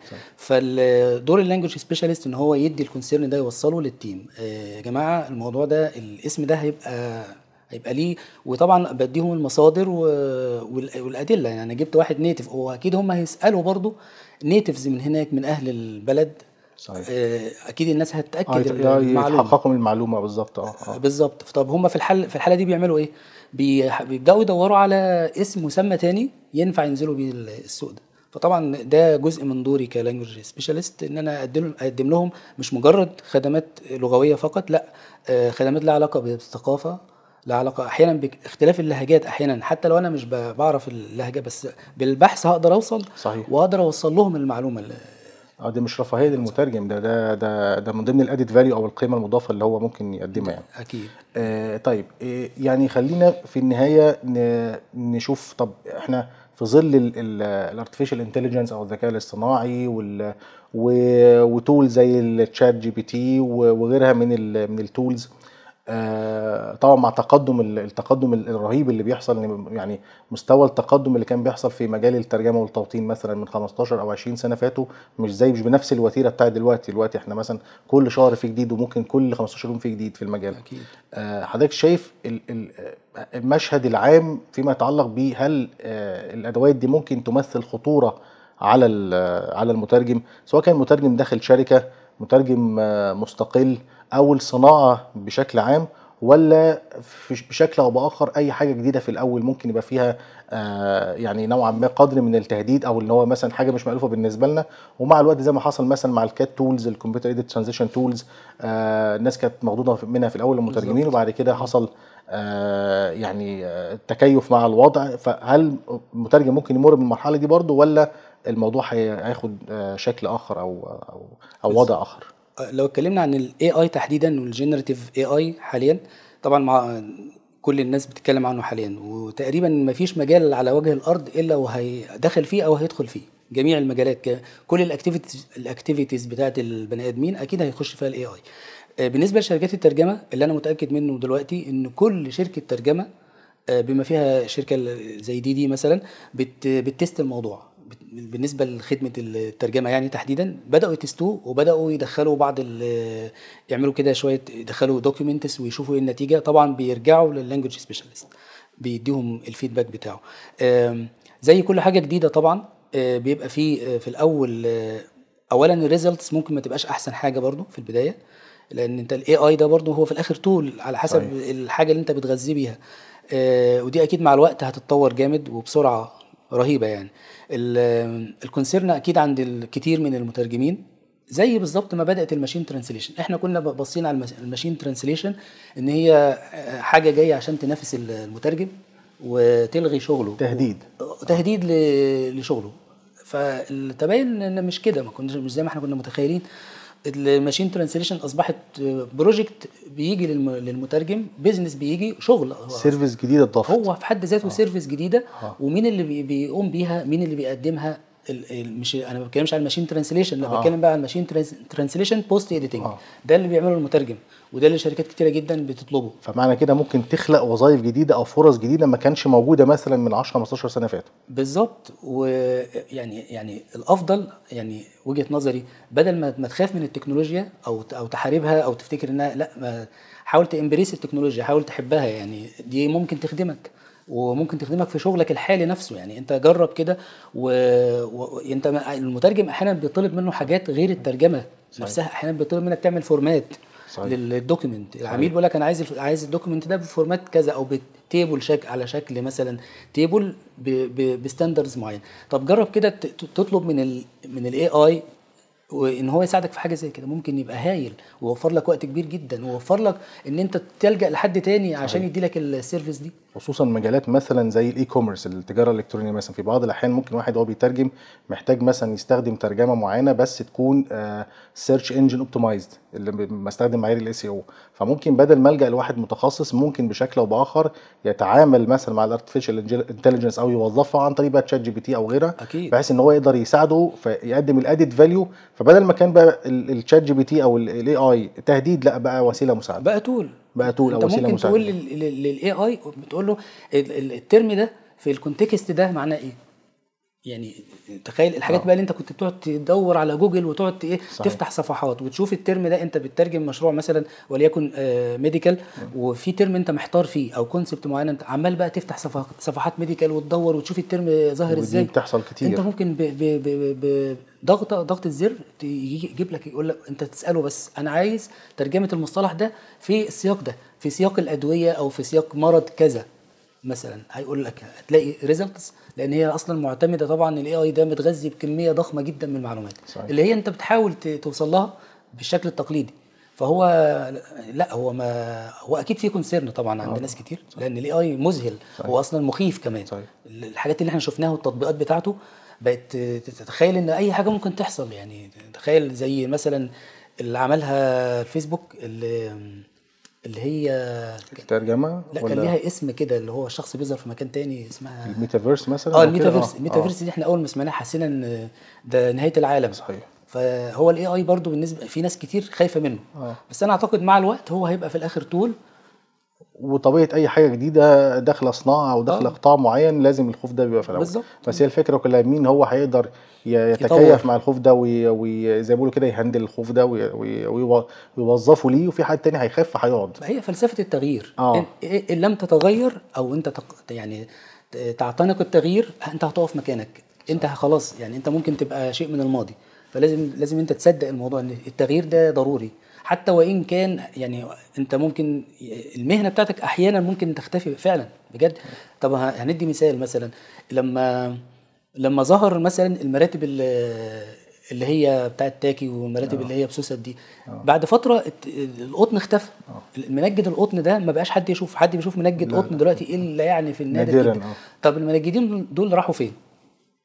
فالدور اللانجوج سبيشاليست ان هو يدي الكونسيرن ده يوصله للتيم آه، يا جماعه الموضوع ده الاسم ده هيبقى هيبقى ليه وطبعا بديهم المصادر و... وال- والادله يعني انا جبت واحد نيتف هو اكيد هم هيسالوا برضو نيتفز من هناك من اهل البلد صحيح. آه، اكيد الناس اه هتاكد يت- المعلومه يتحققوا من المعلومه بالظبط اه اه بالظبط طب هم في الحل في الحاله دي بيعملوا ايه بي- بيبداوا يدوروا على اسم مسمى تاني ينفع ينزلوا بيه السوق ده فطبعا ده جزء من دوري كلانجوج سبيشاليست ان انا اقدم اقدم لهم مش مجرد خدمات لغويه فقط لا آه، خدمات لها علاقه بالثقافه لها علاقه احيانا باختلاف اللهجات احيانا حتى لو انا مش ب- بعرف اللهجه بس بالبحث هقدر اوصل صحيح. واقدر اوصل لهم المعلومه اللي اه دي مش رفاهيه للمترجم ده ده ده ده من ضمن الادد فاليو او القيمه المضافه اللي هو ممكن يقدمها يعني اكيد آه طيب آه يعني خلينا في النهايه ن- نشوف طب احنا في ظل الارتفيشال انتليجنس او الذكاء الاصطناعي وال وتولز زي التشات جي بي تي وغيرها من ال من التولز آه، طبعا مع تقدم ال- التقدم ال- الرهيب اللي بيحصل يعني مستوى التقدم اللي كان بيحصل في مجال الترجمه والتوطين مثلا من 15 او 20 سنه فاتوا مش زي مش بنفس الوتيره بتاعت دلوقتي دلوقتي احنا مثلا كل شهر في جديد وممكن كل 15 يوم في جديد في المجال اكيد آه، حضرتك شايف ال- ال- آه، المشهد العام فيما يتعلق به هل آه، الادوات دي ممكن تمثل خطوره على ال- آه، على المترجم سواء كان مترجم داخل شركه مترجم آه، مستقل او الصناعه بشكل عام ولا في- بشكل او باخر اي حاجه جديده في الاول ممكن يبقى فيها آه، يعني نوعا ما قدر من التهديد او ان هو مثلا حاجه مش مالوفه بالنسبه لنا ومع الوقت زي ما حصل مثلا مع الكات تولز الكمبيوتر ايديت ترانزيشن تولز الناس كانت مخضوضه منها في الاول المترجمين وبعد كده حصل آه، يعني آه، تكيف مع الوضع فهل المترجم ممكن يمر بالمرحله دي برضه ولا الموضوع هي- هياخد آه، شكل اخر او او او وضع اخر لو اتكلمنا عن الاي اي تحديدا والجنراتيف اي اي حاليا طبعا مع كل الناس بتتكلم عنه حاليا وتقريبا ما فيش مجال على وجه الارض الا وهي داخل فيه او هيدخل فيه جميع المجالات ك- كل الاكتيفيتيز الاكتيفيتيز بتاعت البني ادمين اكيد هيخش فيها الاي اي بالنسبه لشركات الترجمه اللي انا متاكد منه دلوقتي ان كل شركه ترجمه آه، بما فيها شركه ال- زي دي دي مثلا بت بتست الموضوع بت- بالنسبه لخدمه الترجمه يعني تحديدا بداوا يتستوه وبداوا يدخلوا بعض ال- يعملوا كده شويه يدخلوا دوكيومنتس ويشوفوا ايه النتيجه طبعا بيرجعوا لللانجوج سبيشالست بيديهم الفيدباك بتاعه آم، زي كل حاجه جديده طبعا آه، بيبقى فيه آه، في الاول آه، اولا الريزلتس ممكن ما تبقاش احسن حاجه برضو في البدايه لان انت الاي اي ده برضو هو في الاخر تول على حسب صحيح. الحاجه اللي انت بتغذيه بيها آه، ودي اكيد مع الوقت هتتطور جامد وبسرعه رهيبه يعني ال- الكونسيرن اكيد عند الكثير من المترجمين زي بالظبط ما بدات الماشين ترانسليشن احنا كنا باصين على المس- الماشين ترانسليشن ان هي آه، حاجه جايه عشان تنافس المترجم وتلغي شغله تهديد. تهديد ل- لشغله فالتبين ان مش كده ما كناش مش زي ما احنا كنا متخيلين الماشين ترانسليشن اصبحت بروجكت بيجي للم- للمترجم بيزنس بيجي شغل هو- سيرفيس جديد اتضافت هو في حد ذاته سيرفيس جديده آه. ومين اللي بي- بيقوم بيها مين اللي بيقدمها ال- ال- مش انا ما بتكلمش على الماشين ترانسليشن لا آه. بتكلم بقى على الماشين ترانسليشن بوست اديتنج آه. ده اللي بيعمله المترجم وده اللي شركات كتيره جدا بتطلبه فمعنى كده ممكن تخلق وظائف جديده او فرص جديده ما كانش موجوده مثلا من 10 15 سنه فاتوا بالظبط ويعني يعني الافضل يعني وجهه نظري بدل ما ما تخاف من التكنولوجيا او او تحاربها او تفتكر انها لا ما حاول تامبريس التكنولوجيا حاول تحبها يعني دي ممكن تخدمك وممكن تخدمك في شغلك الحالي نفسه يعني انت جرب كده وانت المترجم احيانا بيطلب منه حاجات غير الترجمه نفسها احيانا بيطلب منك تعمل فورمات صحيح. للدوكيمنت العميل بيقول لك انا عايز الف- عايز الدوكيمنت ده بفورمات كذا او بتيبل شك على شكل مثلا تيبل بستاندرز معين طب جرب كده ت- ت- تطلب من ال من الاي اي وان هو يساعدك في حاجه زي كده ممكن يبقى هايل ويوفر لك وقت كبير جدا ويوفر لك ان انت تلجا لحد تاني عشان يدي لك السيرفيس دي خصوصا مجالات مثلا زي الاي كوميرس التجاره الالكترونيه مثلا في بعض الاحيان ممكن واحد وهو بيترجم محتاج مثلا يستخدم ترجمه معينه بس تكون سيرش انجن اوبتمايزد اللي ب- بستخدم معايير الاي سي او فممكن بدل ما الجا لواحد متخصص ممكن بشكل او باخر يتعامل مثلا مع الارتفيشال انتليجنس او يوظفها عن طريق بقى تشات جي بي تي او غيرها أكيد. بحيث ان هو يقدر يساعده فيقدم الادد فاليو فبدل ما كان بقى التشات جي بي تي او الاي اي تهديد لا بقى وسيله مساعده بقى تول بقى tool أو انت وسيلة ممكن مساعدة. تقول للاي اي بتقول له ال- ال- الترم ده في الكونتكست ده معناه ايه يعني تخيل الحاجات آه. بقى اللي انت كنت بتقعد تدور على جوجل وتقعد ت- ايه صحيح. تفتح صفحات وتشوف الترم ده انت بتترجم مشروع مثلا وليكن ميديكال وفي ترم انت محتار فيه او كونسبت معين انت عمال بقى تفتح صفحات صفحات ميديكال وتدور وتشوف الترم ظاهر ودي ازاي بتحصل كتير. انت ممكن ب- ب- ب- بضغط ضغط الزر ت- يجي- يجيب لك يقول لك انت تساله بس انا عايز ترجمه المصطلح ده في السياق ده في سياق الادويه او في سياق مرض كذا مثلا هيقول لك هتلاقي ريزلتس لان هي اصلا معتمده طبعا الاي اي ده متغذي بكميه ضخمه جدا من المعلومات صحيح. اللي هي انت بتحاول ت- توصل لها بالشكل التقليدي فهو لا هو ما هو اكيد في كونسيرن طبعا عند ناس كتير لان الاي اي مذهل هو اصلا مخيف كمان صحيح. الحاجات اللي احنا شفناها والتطبيقات بتاعته بقت تتخيل ان اي حاجه ممكن تحصل يعني تخيل زي مثلا اللي عملها الفيسبوك اللي اللي هي الترجمه لا كان ليها اسم كده اللي هو الشخص بيظهر في مكان تاني اسمها الميتافيرس مثلا اه أو كده؟ الميتافيرس آه، الميتافيرس دي احنا اول ما سمعناها حسينا ان ده نهايه العالم صحيح. فهو الاي اي برضو بالنسبه في ناس كتير خايفه منه آه. بس انا اعتقد مع الوقت هو هيبقى في الاخر تول وطبيعه اي حاجه جديده داخله صناعه او داخله آه. قطاع معين لازم الخوف ده بيبقى في الاول بالظبط. بس هي الفكره كلها مين هو هيقدر ي- يطور. يتكيف مع الخوف ده وي- وي- زي ما بيقولوا كده يهندل الخوف ده وي- وي- ويو- ويوظفه ليه وفي حد تاني هيخاف فهيقعد هي فلسفه التغيير آه. إن, ان لم تتغير او انت تق... يعني تعتنق التغيير انت هتقف مكانك انت خلاص يعني انت ممكن تبقى شيء من الماضي فلازم لازم انت تصدق الموضوع ان التغيير ده ضروري حتى وان كان يعني انت ممكن المهنه بتاعتك احيانا ممكن تختفي فعلا بجد طب ه- هندي مثال مثلا لما لما ظهر مثلا المراتب اللي اللي هي بتاعت تاكي والمراتب اللي هي بسوست دي بعد فتره الت- القطن اختفى المنجد القطن ده ما بقاش حد يشوف حد بيشوف منجد قطن دلوقتي الا يعني في النادر نادراً، جدا آه. طب المنجدين دول راحوا فين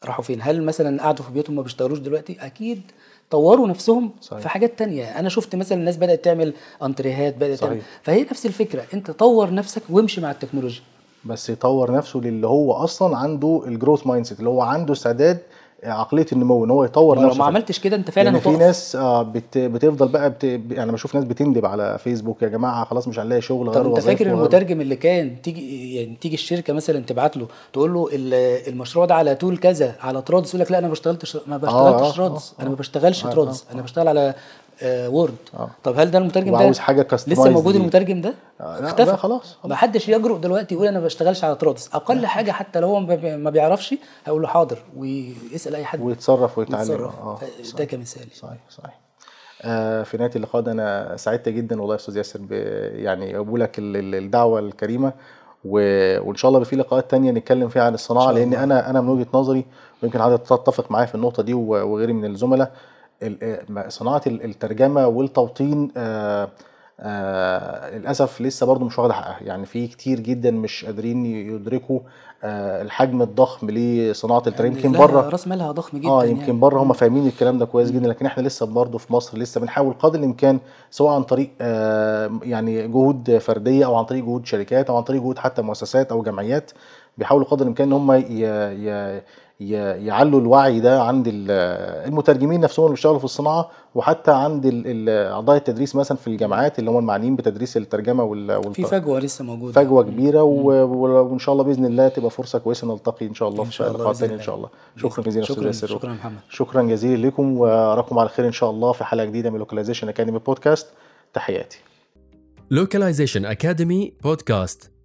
راحوا فين هل مثلا قعدوا في بيوتهم ما بيشتغلوش دلوقتي اكيد طوروا نفسهم صحيح. في حاجات تانية انا شفت مثلا الناس بدات تعمل انتريهات بدات صحيح. تعمل فهي نفس الفكره انت طور نفسك وامشي مع التكنولوجيا بس يطور نفسه للي هو اصلا عنده الجروث مايند سيت اللي هو عنده استعداد عقليه النمو ان هو يطور ولو نفسه ما في- عملتش كده انت فعلا لان في هتقف. ناس آه، بت بتفضل بقى بت يعني بشوف ناس بتندب على فيسبوك يا جماعه خلاص مش هنلاقي شغل غير طب انت وظايف فاكر وغير- المترجم اللي كان تيجي يعني تيجي الشركه مثلا تبعت له تقول له ال- المشروع ده على تول كذا على ترادز يقول لك لا انا ما اشتغلتش ما بشتغلش آه، ترادز آه، انا ما بشتغلش آه، ترادز آه، انا بشتغل على آه وورد آه. طب هل ده المترجم ده وعاوز حاجة لسه customized موجود ليه. المترجم ده آه، لا، اختفى لا، خلاص، ما حدش يجرؤ دلوقتي يقول انا ما بشتغلش على ترادز اقل حاجه حتى لو هو ما بي- ما بيعرفش هقول له حاضر ويسال اي حد ويتصرف ويتعلم يتصرف. اه ف- ده كمثال صحيح صحيح آه في نهايه اللقاء ده انا سعدت جدا والله يا استاذ ياسر ب- يعني قبولك ال- ال- الدعوه الكريمه و- وان شاء الله يبقى في لقاءات تانية نتكلم فيها عن الصناعه شاء لان الله. انا انا من وجهه نظري ويمكن حضرتك تتفق معايا في النقطه دي و- وغيري من الزملاء ال- آه، صناعه ال- الترجمه والتوطين آه آه للاسف لسه برضو مش واخده حقها يعني في كتير جدا مش قادرين يدركوا آه الحجم الضخم لصناعه الترجمه يمكن لها بره راس مالها ضخم جدا اه يمكن يعني. بره هم فاهمين الكلام ده كويس جدا لكن احنا لسه برضه في مصر لسه بنحاول قدر الامكان سواء عن طريق آه يعني جهود فرديه او عن طريق جهود شركات او عن طريق جهود حتى مؤسسات او جمعيات بيحاولوا قدر الامكان ان هم ي- ي- ي- يعلوا الوعي ده عند ال- المترجمين نفسهم اللي بيشتغلوا في الصناعه وحتى عند ال- ال- اعضاء التدريس مثلا في الجامعات اللي هم المعنيين بتدريس الترجمه وال في والت- فجوه لسه موجوده فجوه كبيره و- و- وان شاء الله باذن الله تبقى فرصه كويسه نلتقي ان شاء الله إن في شاء الله لقاء بإذن تاني ان الله. شاء الله شكرا جزيلا استاذ شكرا ياسر شكرا يا محمد شكرا جزيلا لكم واراكم على خير ان شاء الله في حلقه جديده من لوكاليزيشن اكاديمي بودكاست تحياتي Localization Academy Podcast